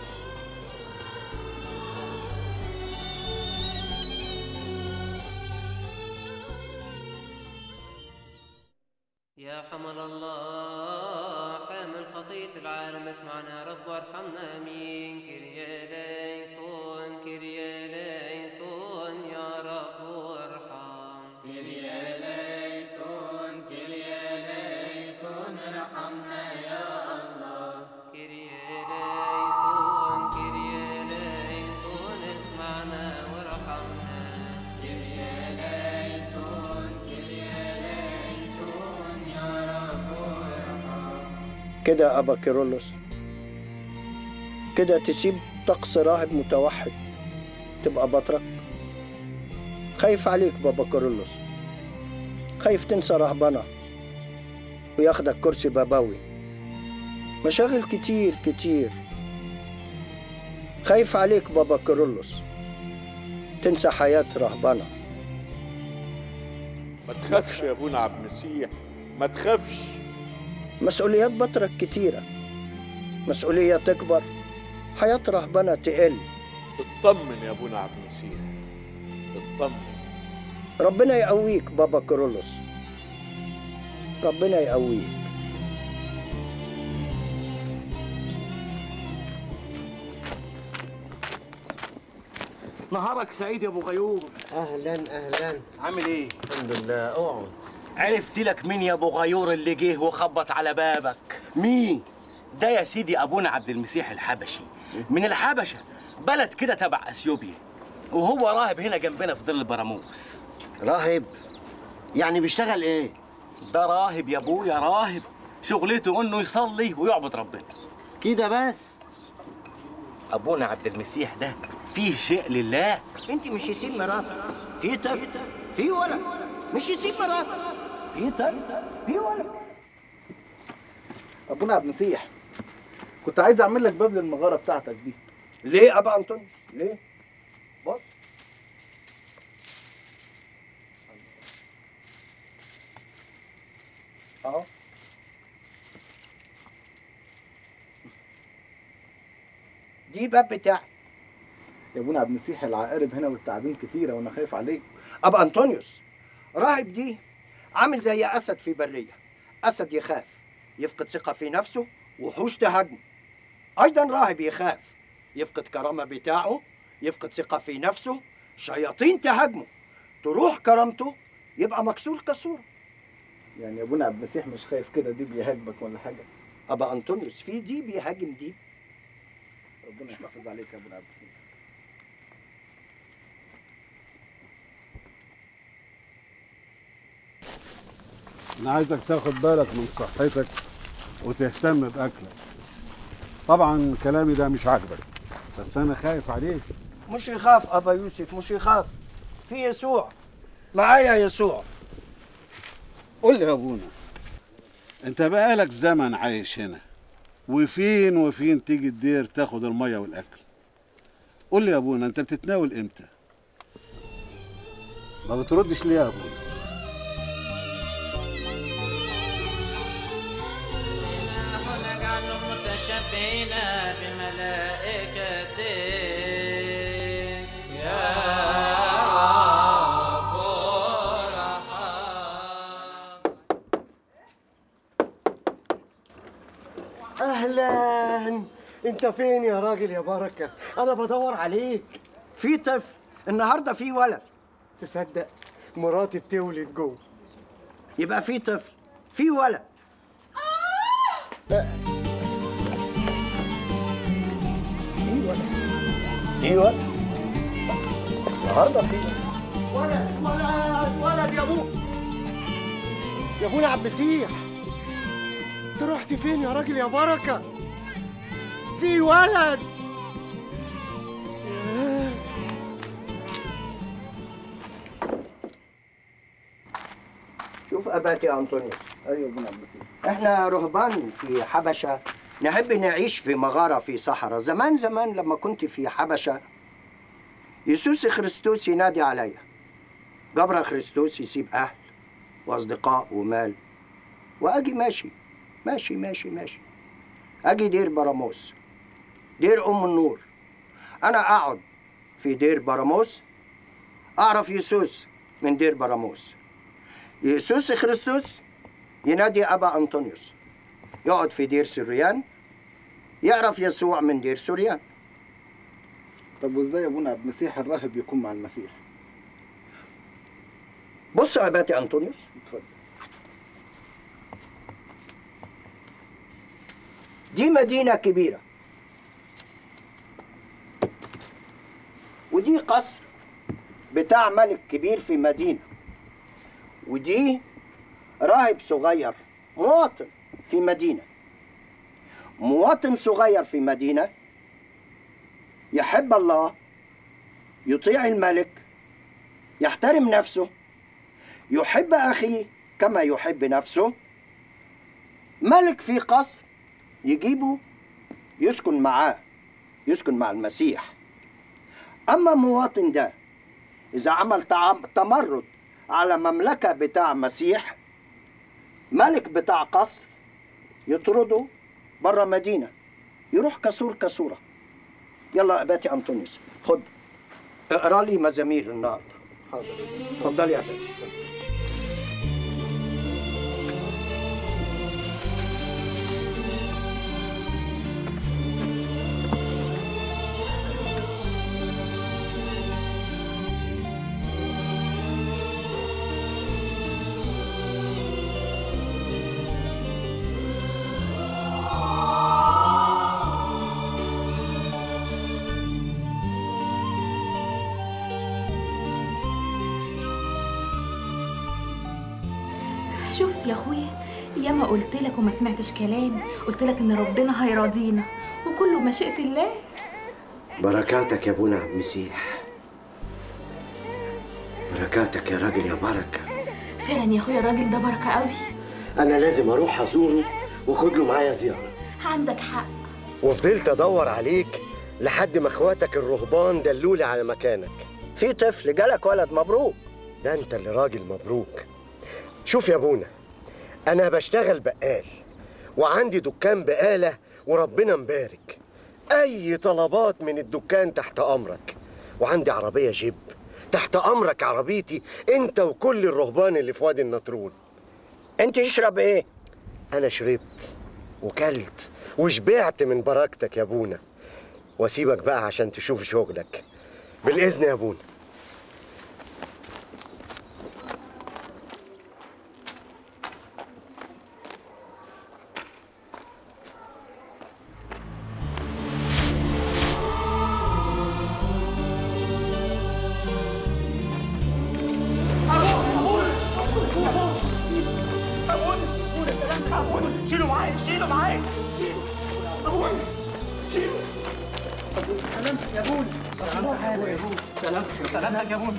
يا حمل الله حامل خطية العالم اسمعنا يا رب وارحمنا امين كريا ليسون كريا ليسون يا رب وارحم كريا ليسون كريا ليسون ارحمنا يا الله كريا ليسون كريا ليسون اسمعنا وارحمنا كريا ليسون كريا ليسون يا رب وارحم كده أبا كيرلس كده تسيب طقس راهب متوحد تبقى بطرك خايف عليك بابا كيرلس خايف تنسى رهبنة وياخدك كرسي بابوي مشاغل كتير كتير خايف عليك بابا كيرلس تنسى حياة رهبنة ما تخافش يا ابونا عبد المسيح ما تخافش مسؤوليات بطرك كتيرة مسؤولية تكبر حياة رهبنة تقل اطمن يا ابونا عبد المسيح اطمن ربنا يقويك بابا كيرلس ربنا يقويك نهارك سعيد يا ابو غيور اهلا اهلا عامل ايه الحمد لله اقعد عرفت لك مين يا ابو غيور اللي جه وخبط على بابك مين ده يا سيدي ابونا عبد المسيح الحبشي من الحبشه بلد كده تبع اثيوبيا وهو راهب هنا جنبنا في ظل البراموس راهب يعني بيشتغل ايه ده راهب يا ابويا راهب شغلته انه يصلي ويعبد ربنا كده بس ابونا عبد المسيح ده فيه شيء لله انت مش يسيب مراتك في طفل في ولد مش يسيب مراتك في طفل في ولد ابونا عبد المسيح كنت عايز اعمل لك باب للمغاره بتاعتك دي ليه ابا انطونيوس ليه بص اهو دي باب بتاعي يا ابونا عبد المسيح العقارب هنا والتعابين كتيره وانا خايف عليك ابا انطونيوس راهب دي عامل زي اسد في بريه اسد يخاف يفقد ثقه في نفسه وحوش تهاجمه ايضا راهب يخاف يفقد كرامه بتاعه يفقد ثقه في نفسه شياطين تهاجمه تروح كرامته يبقى مكسور كسوره يعني يا ابونا عبد المسيح مش خايف كده دي بيهاجمك ولا حاجه ابا انطونيوس في دي بيهاجم دي ربنا يحافظ عليك يا ابونا عبد المسيح انا عايزك تاخد بالك من صحتك وتهتم باكلك طبعا كلامي ده مش عاجبك بس انا خايف عليك مش يخاف ابا يوسف مش يخاف في يسوع معايا يسوع قول لي يا ابونا انت بقالك زمن عايش هنا وفين وفين تيجي الدير تاخد الميه والاكل قول لي يا ابونا انت بتتناول امتى ما بتردش ليه يا ابونا نجعل متشبهين بملائكته يا رب اهلا انت فين يا راجل يا بركه انا بدور عليك في طفل النهارده في ولد تصدق مراتي بتولد جوه يبقى في طفل في ولد في ولد في ولد النهارده في ولد ولد ولد يا ابوه يا ابونا عبد المسيح انت رحت فين يا راجل يا بركه في ولد ياه. شوف اباتي يا انطونيوس ايوه يا ابونا عبد المسيح احنا رهبان في حبشة نحب نعيش في مغارة في صحراء زمان زمان لما كنت في حبشة يسوس خريستوس ينادي عليا جبر خريستوس يسيب أهل وأصدقاء ومال وأجي ماشي ماشي ماشي ماشي أجي دير براموس دير أم النور أنا أقعد في دير براموس أعرف يسوس من دير براموس يسوس خريستوس ينادي أبا أنطونيوس يقعد في دير سريان يعرف يسوع من دير سريان طب وازاي يا ابونا عبد المسيح الراهب يكون مع المسيح بص يا أباتي أنطونيوس اتفضل دي مدينة كبيرة ودي قصر بتاع ملك كبير في مدينة ودي راهب صغير مواطن في مدينة مواطن صغير في مدينة يحب الله يطيع الملك يحترم نفسه يحب أخيه كما يحب نفسه ملك في قصر يجيبه يسكن معاه يسكن مع المسيح أما المواطن ده إذا عمل تعم- تمرد على مملكة بتاع مسيح ملك بتاع قصر يطرده بره مدينة يروح كسور كسورة يلا يا باتي أنطونيوس خد اقرا لي مزامير النهارده حاضر اتفضلي يا باتي شفت يا اخويا ياما قلت لك وما سمعتش كلامي قلت لك ان ربنا هيراضينا وكله بمشيئة الله بركاتك يا ابونا عبد المسيح بركاتك يا راجل يا بركة فعلا يا اخويا الراجل ده بركة قوي أنا لازم أروح أزوره وأخد له معايا زيارة عندك حق وفضلت أدور عليك لحد ما إخواتك الرهبان دلولي على مكانك في طفل جالك ولد مبروك ده أنت اللي راجل مبروك شوف يا ابونا أنا بشتغل بقال وعندي دكان بقالة وربنا مبارك أي طلبات من الدكان تحت أمرك وعندي عربية جيب تحت أمرك عربيتي أنت وكل الرهبان اللي في وادي النطرون أنت تشرب إيه؟ أنا شربت وكلت وشبعت من بركتك يا ابونا واسيبك بقى عشان تشوف شغلك بالإذن يا ابونا شيلوا معايا شيلوا معايا شيلوا ابونا شيلوا سلامتك يا ابونا سلامتك يا ابونا سلامتك سلامتك يا ابونا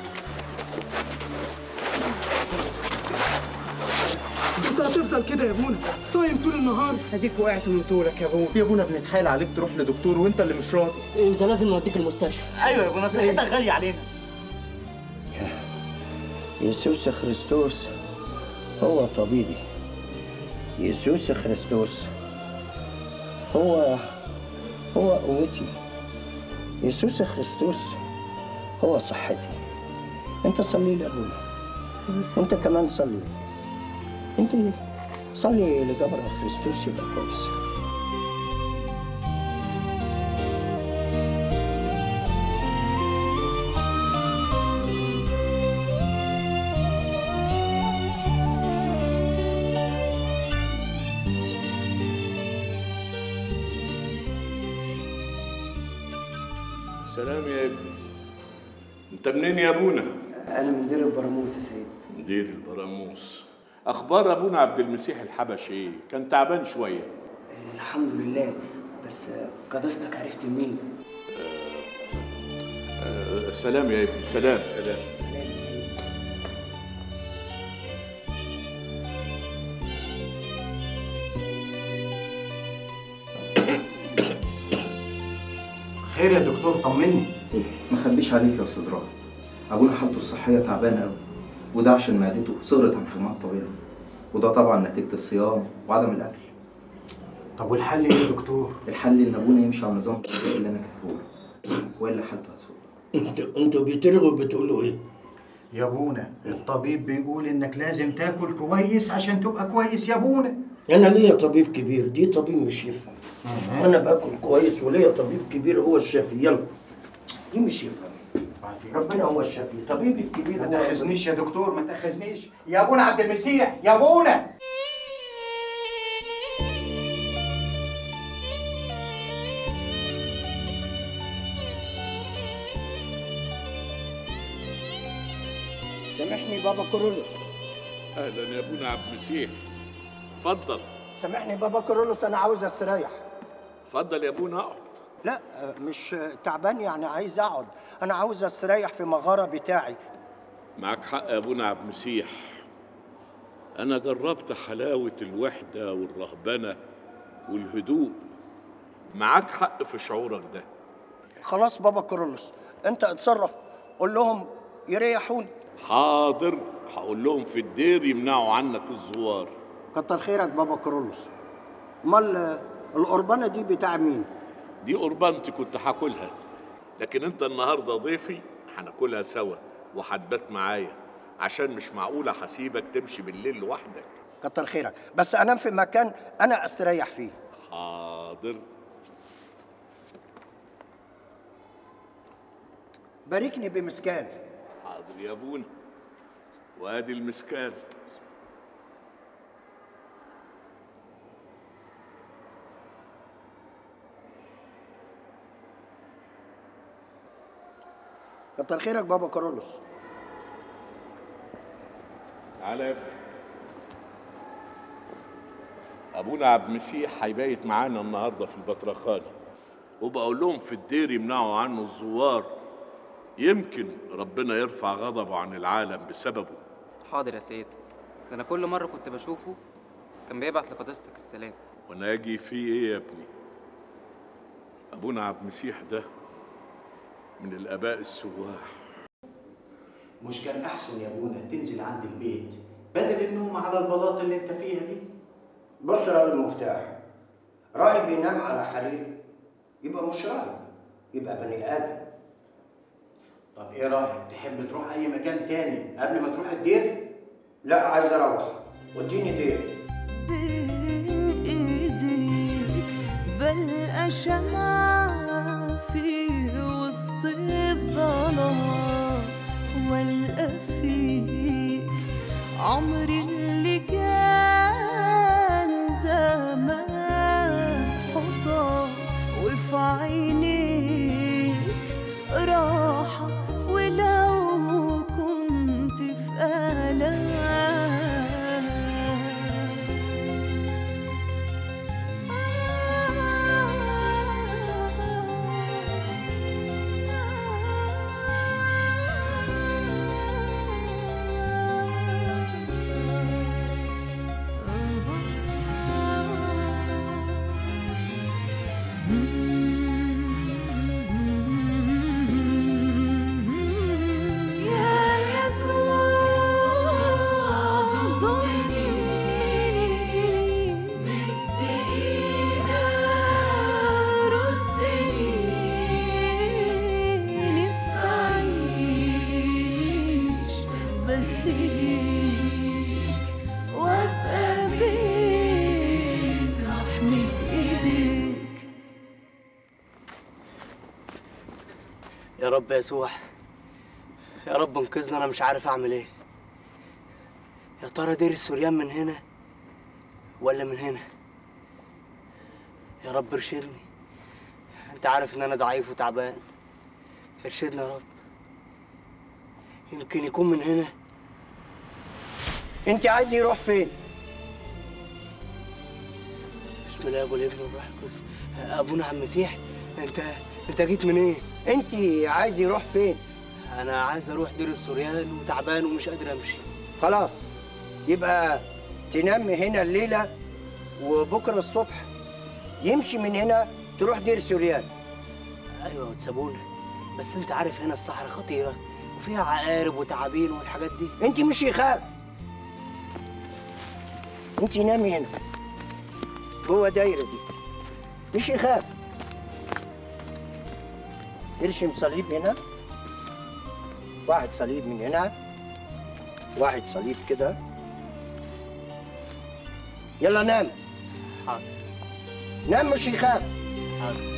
انت هتفضل كده يا ابونا صايم طول النهار اديك وقعت من طولك يا ابونا يا ابونا بنتحايل عليك تروح لدكتور وانت اللي مش راضي انت لازم نوديك المستشفى ايوه يا ابونا صحتك غاليه علينا يسوع خريستوس هو طبيبي يسوع خريستوس هو هو قوتي يسوع خريستوس هو صحتي انت صلي لي يا ابونا انت كمان صلي انت صلي لجبر خريستوس يبقى كويس سلام يا ابني انت منين يا ابونا انا من دير البراموس يا سيدي مدير البراموس اخبار ابونا عبد المسيح الحبشي ايه كان تعبان شويه الحمد لله بس قداستك عرفت مين آه سلام يا ابني سلام سلام خير يا دكتور طمني ما خبيش عليك يا استاذ راغب ابونا حالته الصحيه تعبانه قوي وده عشان معدته صغرت عن حجمها الطبيعي وده طبعا نتيجه الصيام وعدم الاكل طب والحل ايه يا دكتور؟ الحل ان ابونا يمشي على النظام الغذائي اللي انا كاتبه له والا حالته هتسوء انتوا انتوا بترغوا بتقولوا ايه؟ يا ابونا الطبيب بيقول انك لازم تاكل كويس عشان تبقى كويس يا ابونا انا ليا طبيب كبير دي طبيب مش يفهم انا باكل كويس وليا طبيب كبير هو الشافي يلا دي مش يفهم ربنا هو الشافي طبيبي الكبير ما هو تاخذنيش يا دكتور ما تاخذنيش يا ابونا عبد المسيح يا ابونا سامحني بابا كورولوس اهلا يا ابونا عبد المسيح اتفضل سامحني بابا كورولوس انا عاوز استريح اتفضل يا ابونا اقعد لا مش تعبان يعني عايز اقعد انا عاوز استريح في مغاره بتاعي معك حق يا ابونا عبد المسيح انا جربت حلاوه الوحده والرهبنه والهدوء معاك حق في شعورك ده خلاص بابا كرولوس انت اتصرف قول لهم يريحوني حاضر هقول لهم في الدير يمنعوا عنك الزوار كتر خيرك بابا كرولوس امال القربانه دي بتاع مين دي قربانتي كنت هاكلها لكن انت النهارده ضيفي هناكلها سوا وهتبات معايا عشان مش معقوله هسيبك تمشي بالليل لوحدك كتر خيرك بس انام في مكان انا استريح فيه حاضر باركني بمسكان حاضر يا ابونا وادي المسكال كتر خيرك بابا كرولوس تعالى يا ابني ابونا عبد المسيح هيبيت معانا النهارده في البطرخانه وبقول لهم في الدير يمنعوا عنه الزوار يمكن ربنا يرفع غضبه عن العالم بسببه حاضر يا سيد ده انا كل مره كنت بشوفه كان بيبعت لقداستك السلام وانا اجي فيه ايه يا ابني ابونا عبد المسيح ده من الاباء السواح مش كان احسن يا ابونا تنزل عند البيت بدل النوم على البلاط اللي انت فيها دي بص يا راجل المفتاح راهب ينام على حرير يبقى مش راهب يبقى بني ادم طب ايه رايك تحب تروح اي مكان تاني قبل ما تروح الدير لا عايز اروح وديني دير بين ايديك بلقى شمعة في وسط الظلام والقى فيك عمري اللي كان زمان حطام وفي عينيك راحة ولو كنت في آلام يا يسوع ضمني مد ايدك ردني نفسي اعيش بس ليك وابقى بين رحمة ايديك يا رب يسوع يا رب انقذنا انا مش عارف اعمل ايه يا ترى دير السوريان من هنا ولا من هنا يا رب ارشدني انت عارف ان انا ضعيف وتعبان ارشدنا يا رب يمكن يكون من هنا انت عايز يروح فين بسم الله والابن والروح القدس ابونا عم مسيح انت انت جيت منين انت عايز يروح فين انا عايز اروح دير السوريان وتعبان ومش قادر امشي خلاص يبقى تنام هنا الليله وبكره الصبح يمشي من هنا تروح دير سوريان ايوه وتسابونا بس انت عارف هنا الصحراء خطيره وفيها عقارب وتعابين والحاجات دي انت مش يخاف انت نامي هنا جوه دايره دي مش يخاف ارشم صليب هنا واحد صليب من هنا واحد صليب كده يلا نام حاضر نام مش يخاف حاضر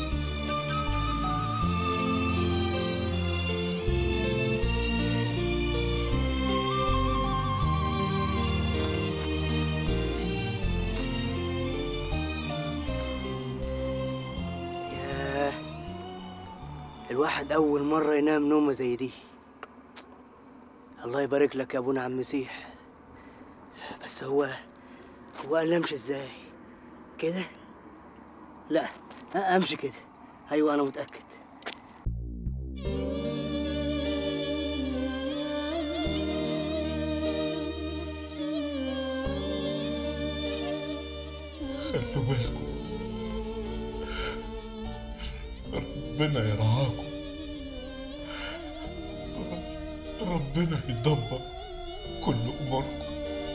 ياه الواحد أول مرة ينام نومة زي دي الله يبارك لك يا أبونا عم مسيح بس هو هو قال لي أمشي إزاي كده لا أمشي كده أيوة أنا متأكد خلوا بالكم ربنا يرعاكم ربنا يدبر كل اموركم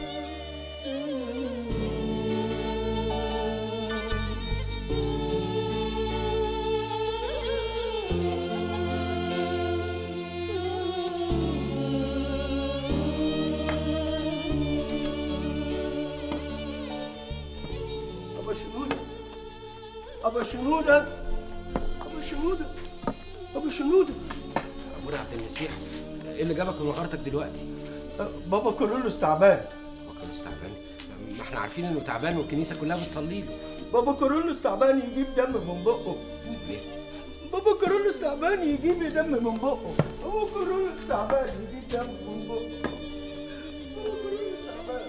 أبا شنودة أبا شنودة أبا شنودة أبا شنودة ابونا عبد المسيح ايه اللي جابك ومغارتك دلوقتي؟ بابا كورولوس تعبان بابا كورولوس تعبان ما احنا عارفين انه تعبان والكنيسه كلها بتصلي له بابا كورولوس تعبان يجيب دم من بقه بابا كورولوس تعبان يجيب دم من بقه بابا كورولوس تعبان يجيب دم من بقه بابا كورولوس تعبان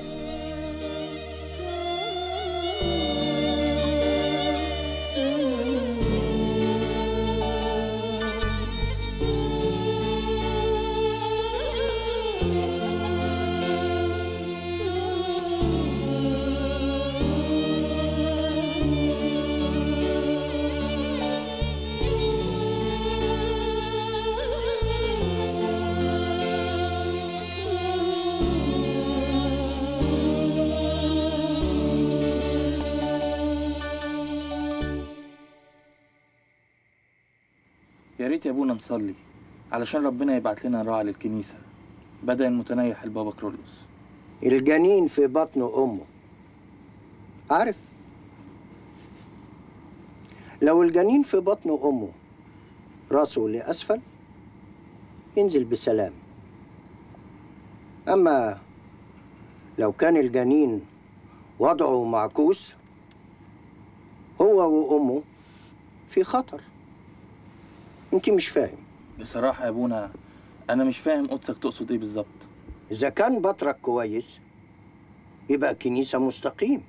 يا ريت يا ابونا نصلي علشان ربنا يبعت لنا راعي للكنيسة بدل المتنيح البابا كرولوس الجنين في بطن أمه عارف لو الجنين في بطن أمه راسه لأسفل ينزل بسلام أما لو كان الجنين وضعه معكوس هو وأمه في خطر انت مش فاهم بصراحة يا ابونا أنا مش فاهم قدسك تقصد إيه بالظبط إذا كان بطرك كويس يبقى كنيسة مستقيم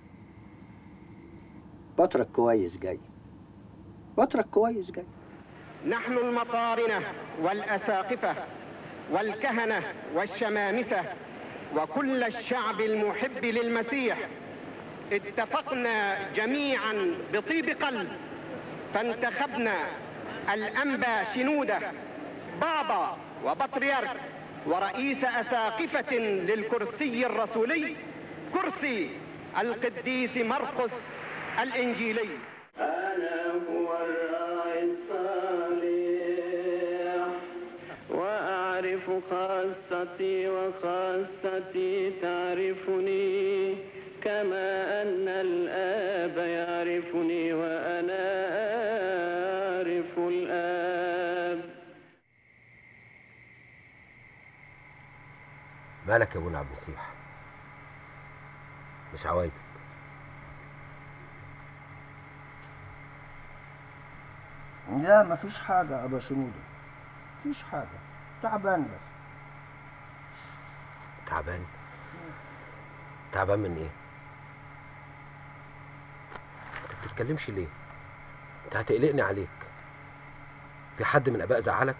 بطرك كويس جاي بطرك كويس جاي نحن المطارنة والأساقفة والكهنة والشمامسة وكل الشعب المحب للمسيح اتفقنا جميعا بطيب قلب فانتخبنا الأنبا شنودة بابا وبطريرك ورئيس أساقفة للكرسي الرسولي كرسي القديس مرقس الإنجيلي أنا هو الراعي الصالح وأعرف خاصتي وخاصتي تعرفني كما أن الآب يعرفني وأنا أعرف الآب مالك يا ابونا عبد المسيح مش عوايدك لا مفيش حاجة يا أبا شنودة مفيش حاجة تعبان بس تعبان تعبان من ايه انت بتتكلمش ليه انت هتقلقني عليك في حد من اباء زعلك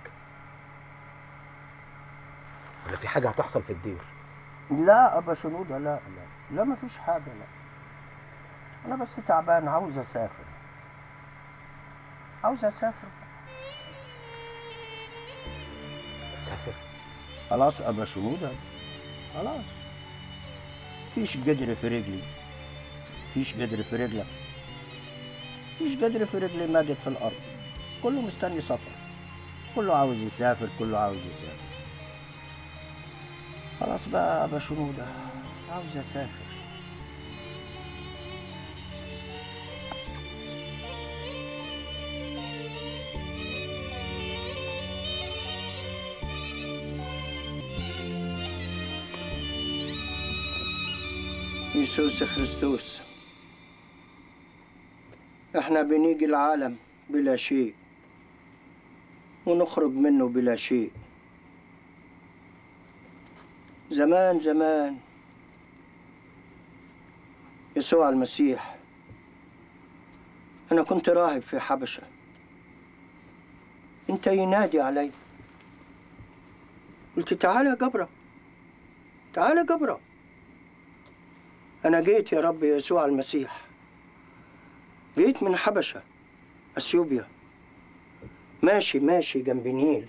ولا في حاجه هتحصل في الدير لا أبا شنودة لا لا لا مفيش حاجة لا أنا بس تعبان عاوز أسافر عاوز أسافر سافر خلاص أبا شنودة خلاص فيش قدر في رجلي فيش قدر في رجلك فيش قدر في رجلي مادت في الأرض كله مستني سفر كله عاوز يسافر كله عاوز يسافر خلاص بقى أبا شنودة عاوز أسافر يسوس خريستوس احنا بنيجي العالم بلا شيء ونخرج منه بلا شيء زمان زمان يسوع المسيح أنا كنت راهب في حبشة أنت ينادي علي قلت تعالى يا جبرة تعالى يا جبرة أنا جيت يا رب يسوع المسيح جيت من حبشة أثيوبيا ماشي ماشي جنب النيل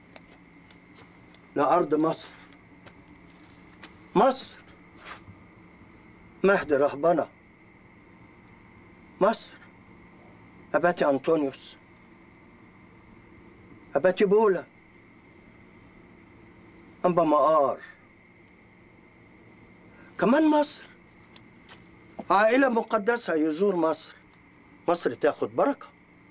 لأرض مصر مصر مهد رهبنة مصر أباتي أنطونيوس أباتي بولا أنبا مقار كمان مصر عائلة مقدسة يزور مصر مصر تاخد بركة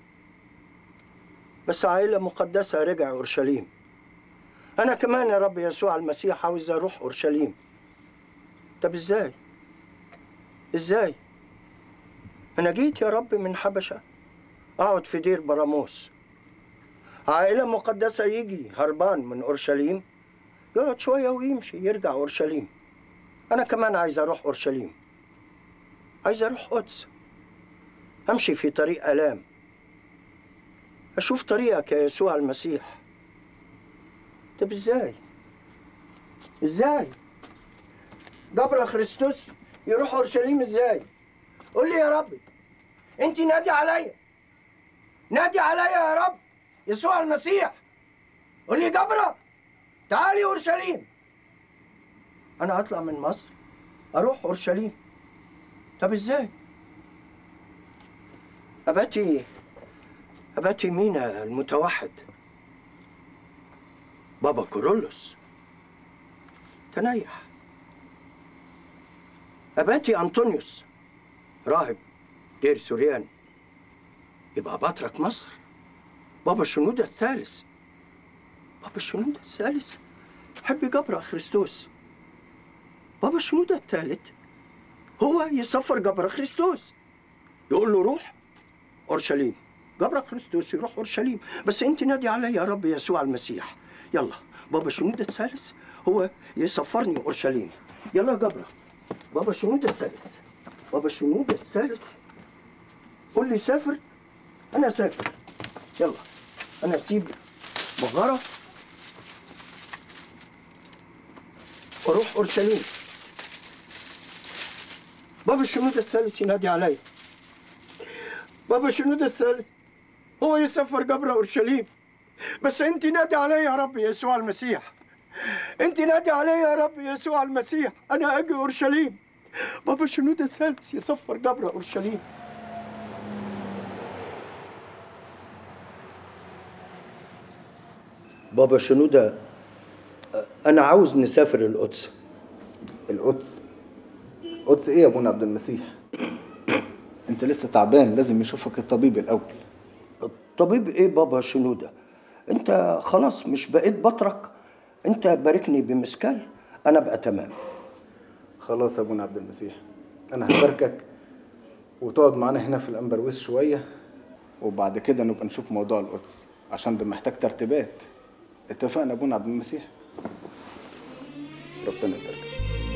بس عائلة مقدسة رجع أورشليم أنا كمان يا رب يسوع المسيح عاوز أروح أورشليم طب إزاي؟ إزاي؟ أنا جيت يا رب من حبشة أقعد في دير براموس عائلة مقدسة يجي هربان من أورشليم يقعد شوية ويمشي يرجع أورشليم أنا كمان عايز أروح أورشليم عايز أروح قدس أمشي في طريق آلام أشوف طريقك يا يسوع المسيح طب إزاي؟ إزاي؟ جبر خريستوس يروح أورشليم إزاي؟ قول لي يا ربي أنت نادي عليا نادي عليا يا رب يسوع المسيح قول لي جبرة تعالي أورشليم أنا أطلع من مصر أروح أورشليم طب إزاي؟ أباتي أباتي مينا المتوحد بابا كورولوس تنيح أباتي أنطونيوس راهب دير سوريان يبقى بطرك مصر بابا شنودة الثالث بابا شنودة الثالث حب جبر خريستوس بابا شنودة الثالث هو يسفر جبر خريستوس يقول له روح اورشليم جبر خريستوس يروح اورشليم بس انت نادي عليا يا رب يسوع المسيح يلا بابا شنودة الثالث هو يسفرني اورشليم يلا يا جبرة بابا شنودة الثالث بابا شنودة الثالث قول لي سافر انا سافر يلا انا اسيب بغرة واروح اورشليم بابا الشنود الثالث ينادي عليا بابا الشنود الثالث هو يسفر جبر اورشليم بس انت نادي عليا يا رب يسوع المسيح انت نادي عليا يا رب يسوع المسيح انا اجي اورشليم بابا الشنود الثالث يسفر جبر اورشليم بابا شنودة أنا عاوز نسافر القدس القدس قدس ايه يا ابونا عبد المسيح انت لسه تعبان لازم يشوفك الطبيب الاول طبيب إيه بابا شنودة أنت خلاص مش بقيت بطرك أنت باركني بمسكال أنا بقى تمام خلاص يا ابونا عبد المسيح انا هباركك وتقعد معانا هنا في الامبرويس شويه وبعد كده نبقى نشوف موضوع القدس عشان ده محتاج ترتيبات اتفقنا يا ابونا عبد المسيح ربنا يبارك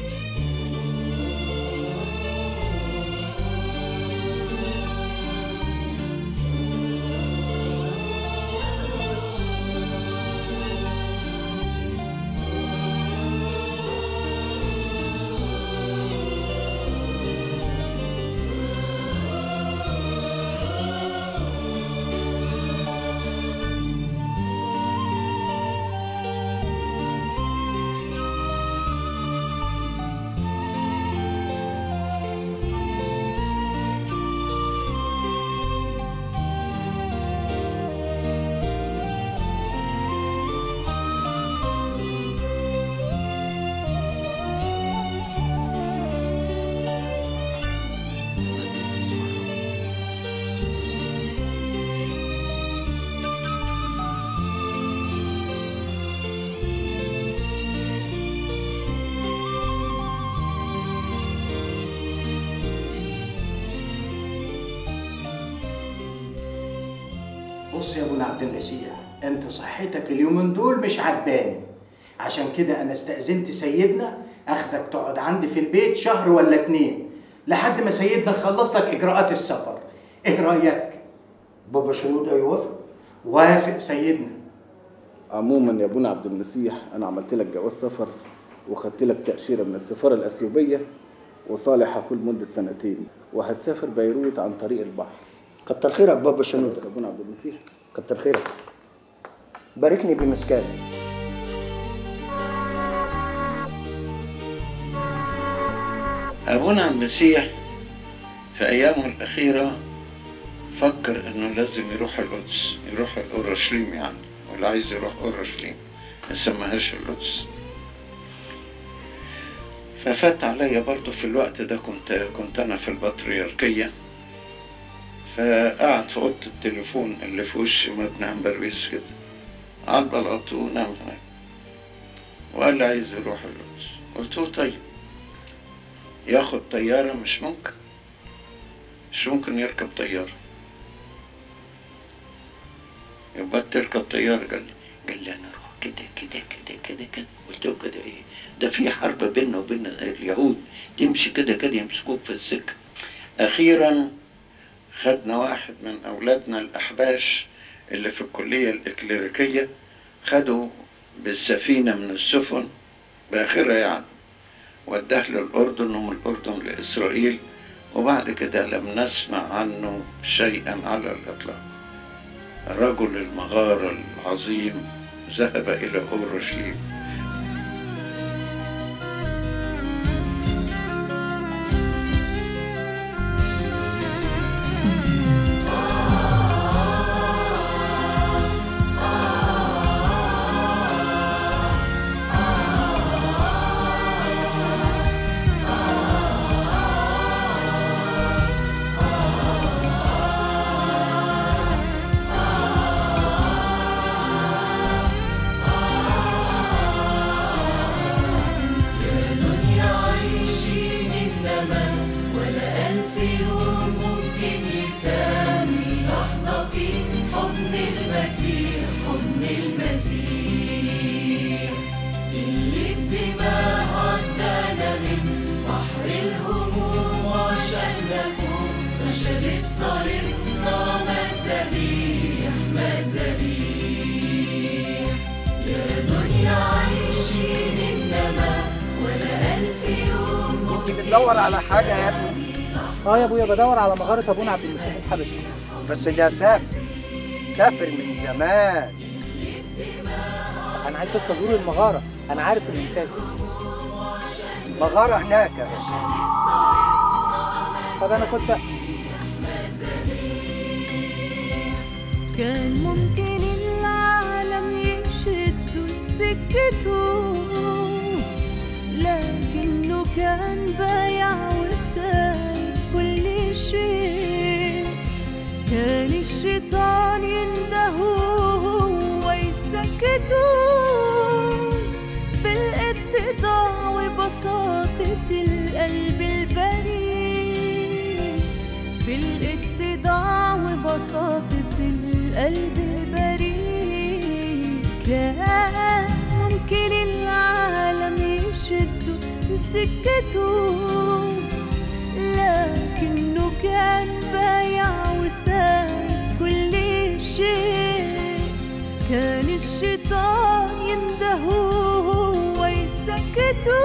بص يا ابونا عبد المسيح انت صحتك اليومين دول مش عجباني عشان كده انا استأذنت سيدنا اخدك تقعد عندي في البيت شهر ولا اتنين لحد ما سيدنا يخلص لك اجراءات السفر ايه رايك بابا شنودة يوافق وافق سيدنا عموما يا ابونا عبد المسيح انا عملت لك جواز سفر وخدت لك تأشيرة من السفارة الأثيوبية وصالح هكون مدة سنتين وهتسافر بيروت عن طريق البحر كتر خيرك بابا شنودة بس ابونا عبد المسيح كتر خيرك باركني بمسكانك أبونا المسيح في أيامه الأخيرة فكر إنه لازم يروح القدس يروح أورشليم يعني واللي عايز يروح أورشليم ما سماهاش القدس ففات عليا برضه في الوقت ده كنت كنت أنا في البطريركية فقعد في أوضة التليفون اللي في وش مبنى أمبرويس كده على البلاط ونام هناك وقال لي عايز يروح القدس قلت له طيب ياخد طيارة مش ممكن مش ممكن يركب طيارة يبقى تركب طيارة قال لي قال لي أنا أروح كده كده كده كده كده قلت له كده إيه ده في حرب بيننا وبين اليهود تمشي كده كده يمسكوك في السكة أخيرا خدنا واحد من أولادنا الأحباش اللي في الكلية الإكليريكية خدوا بالسفينة من السفن بآخرها يعني وداه للأردن ومن الأردن لإسرائيل وبعد كده لم نسمع عنه شيئا على الإطلاق رجل المغارة العظيم ذهب إلى أورشليم دنيا عايشين إنما ولا ألف يوم ممكن يساوي لحظة في حضن المسيح حضن المسيح اللي بدماء عدانا من بحر الهموم وعشان نفوق فشلت صليبنا مات ذبيح مات ذبيح يا دنيا عايشين إنما ولا ألف يوم انت بتدور على حاجه يا ابني اه يا ابويا بدور على مغاره ابونا عبد المسيح الحبشي بس ده سافر سافر من زمان انا عايز بس ازور المغاره انا عارف انه مسافر مغاره هناك طب انا كنت كان ممكن العالم يشد سكته لكنه كان بايع وسايب كل شيء كان الشيطان يندهه ويسكته بالاتضاع وبساطة القلب البريء بالاتضاع وبساطة القلب البريء كان ممكن العالم يشده سكته لكنه كان بايع وسايب كل شيء كان الشيطان يندهه ويسكته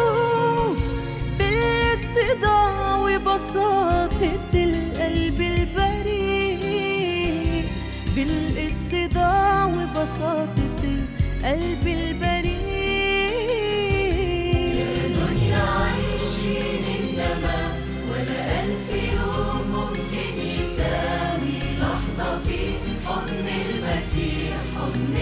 بالاتضاع وبساطة القلب البريء بالاتضاع وبساطة القلب البريء يا دنيا عايشين إنما ولا ألف يوم ممكن يساوي لحظة في حضن المسيح حضن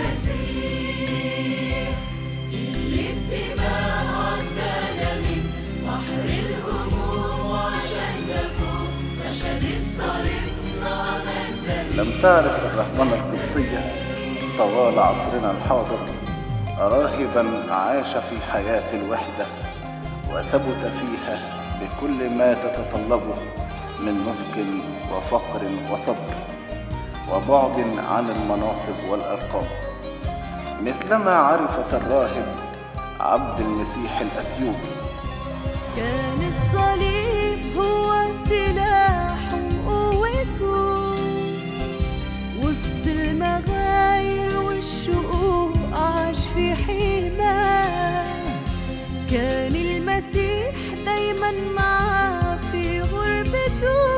المسيح اللي بدماء عدانا من بحر الهموم وعشان نفوق فشلت صليبنا منزل لم تعرف الرهبنة القبطية طوال عصرنا الحاضر راهبا عاش في حياة الوحدة وثبت فيها بكل ما تتطلبه من نسك وفقر وصبر وبعد عن المناصب والألقاب مثلما عرفت الراهب عبد المسيح الأثيوبي كان الصليب هو سلاح وقوته وسط المغاير والشقوق عاش في حماه كان المسيح دايما دايما معاه في غربته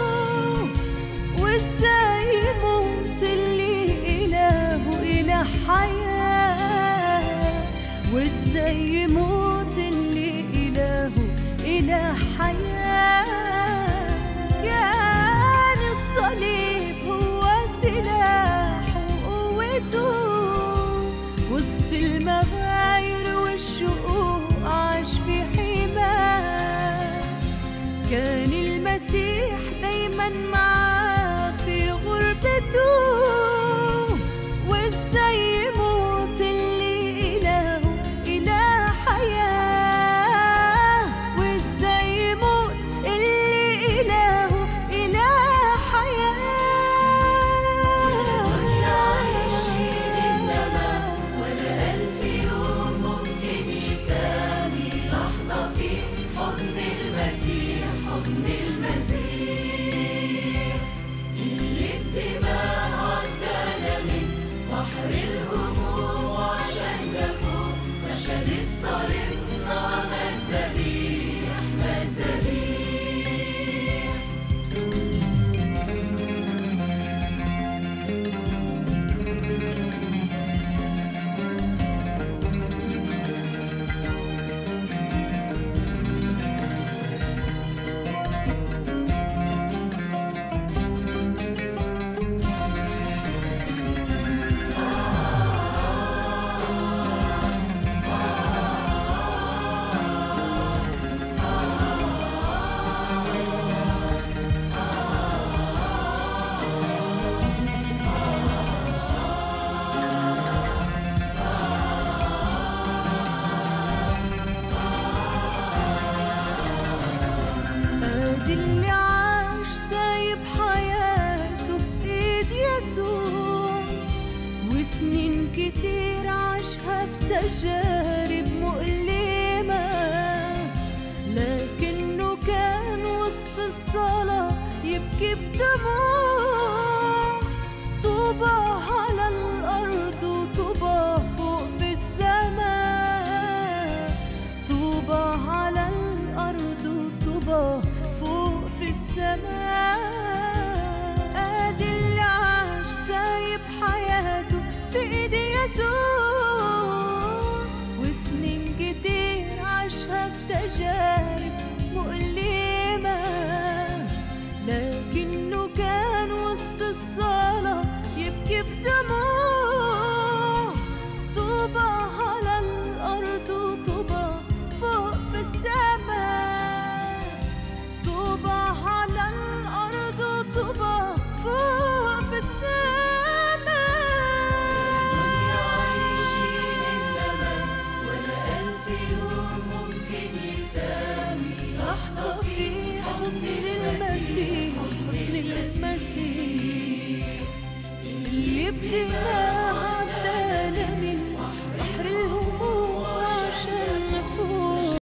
وازاي يموت اللي إلهه إله حياة وازاي يموت اللي إلهه إله حياة كان الصليب هو سلاحه وقوته وسط المغاير والشقوق عاش في حماه كان المسيح دايما معاه في غربته وازاي يموت اللي إلهه إله حياة وازاي يموت اللي إلهه إله حياة ولا ألف يوم ممكن يساوي لحظة في حضن المسيح حضن المسيح اللي بدماء عدانا من بحر الهموم وعشان جفوه فشدت صليبنا مات ذبيح مات ذبيح ادي اللي عاش سايب حياته في ايد يسوع وسنين كتير عاشها في تجارب مؤلمة لكنه كان وسط الصلاة يبكي بدموع طوبى على الأرض وطوبى فوق في السماء طوبى على الأرض وطوبى فوق في السماء ادي اللي عاش سايب حياته في ايد يسوع وسنين كتير عاشها في تجارب مؤلمة لكنه كان وسط الصلاة يبكي بدموع طوبى على الأرض وطوبى فوق في السماء طوبى على الأرض وطوبى فوق في السماء ولا ألف يوم ممكن يساوي لحظة في حضن المسيح حضن المسيح اللي بدماء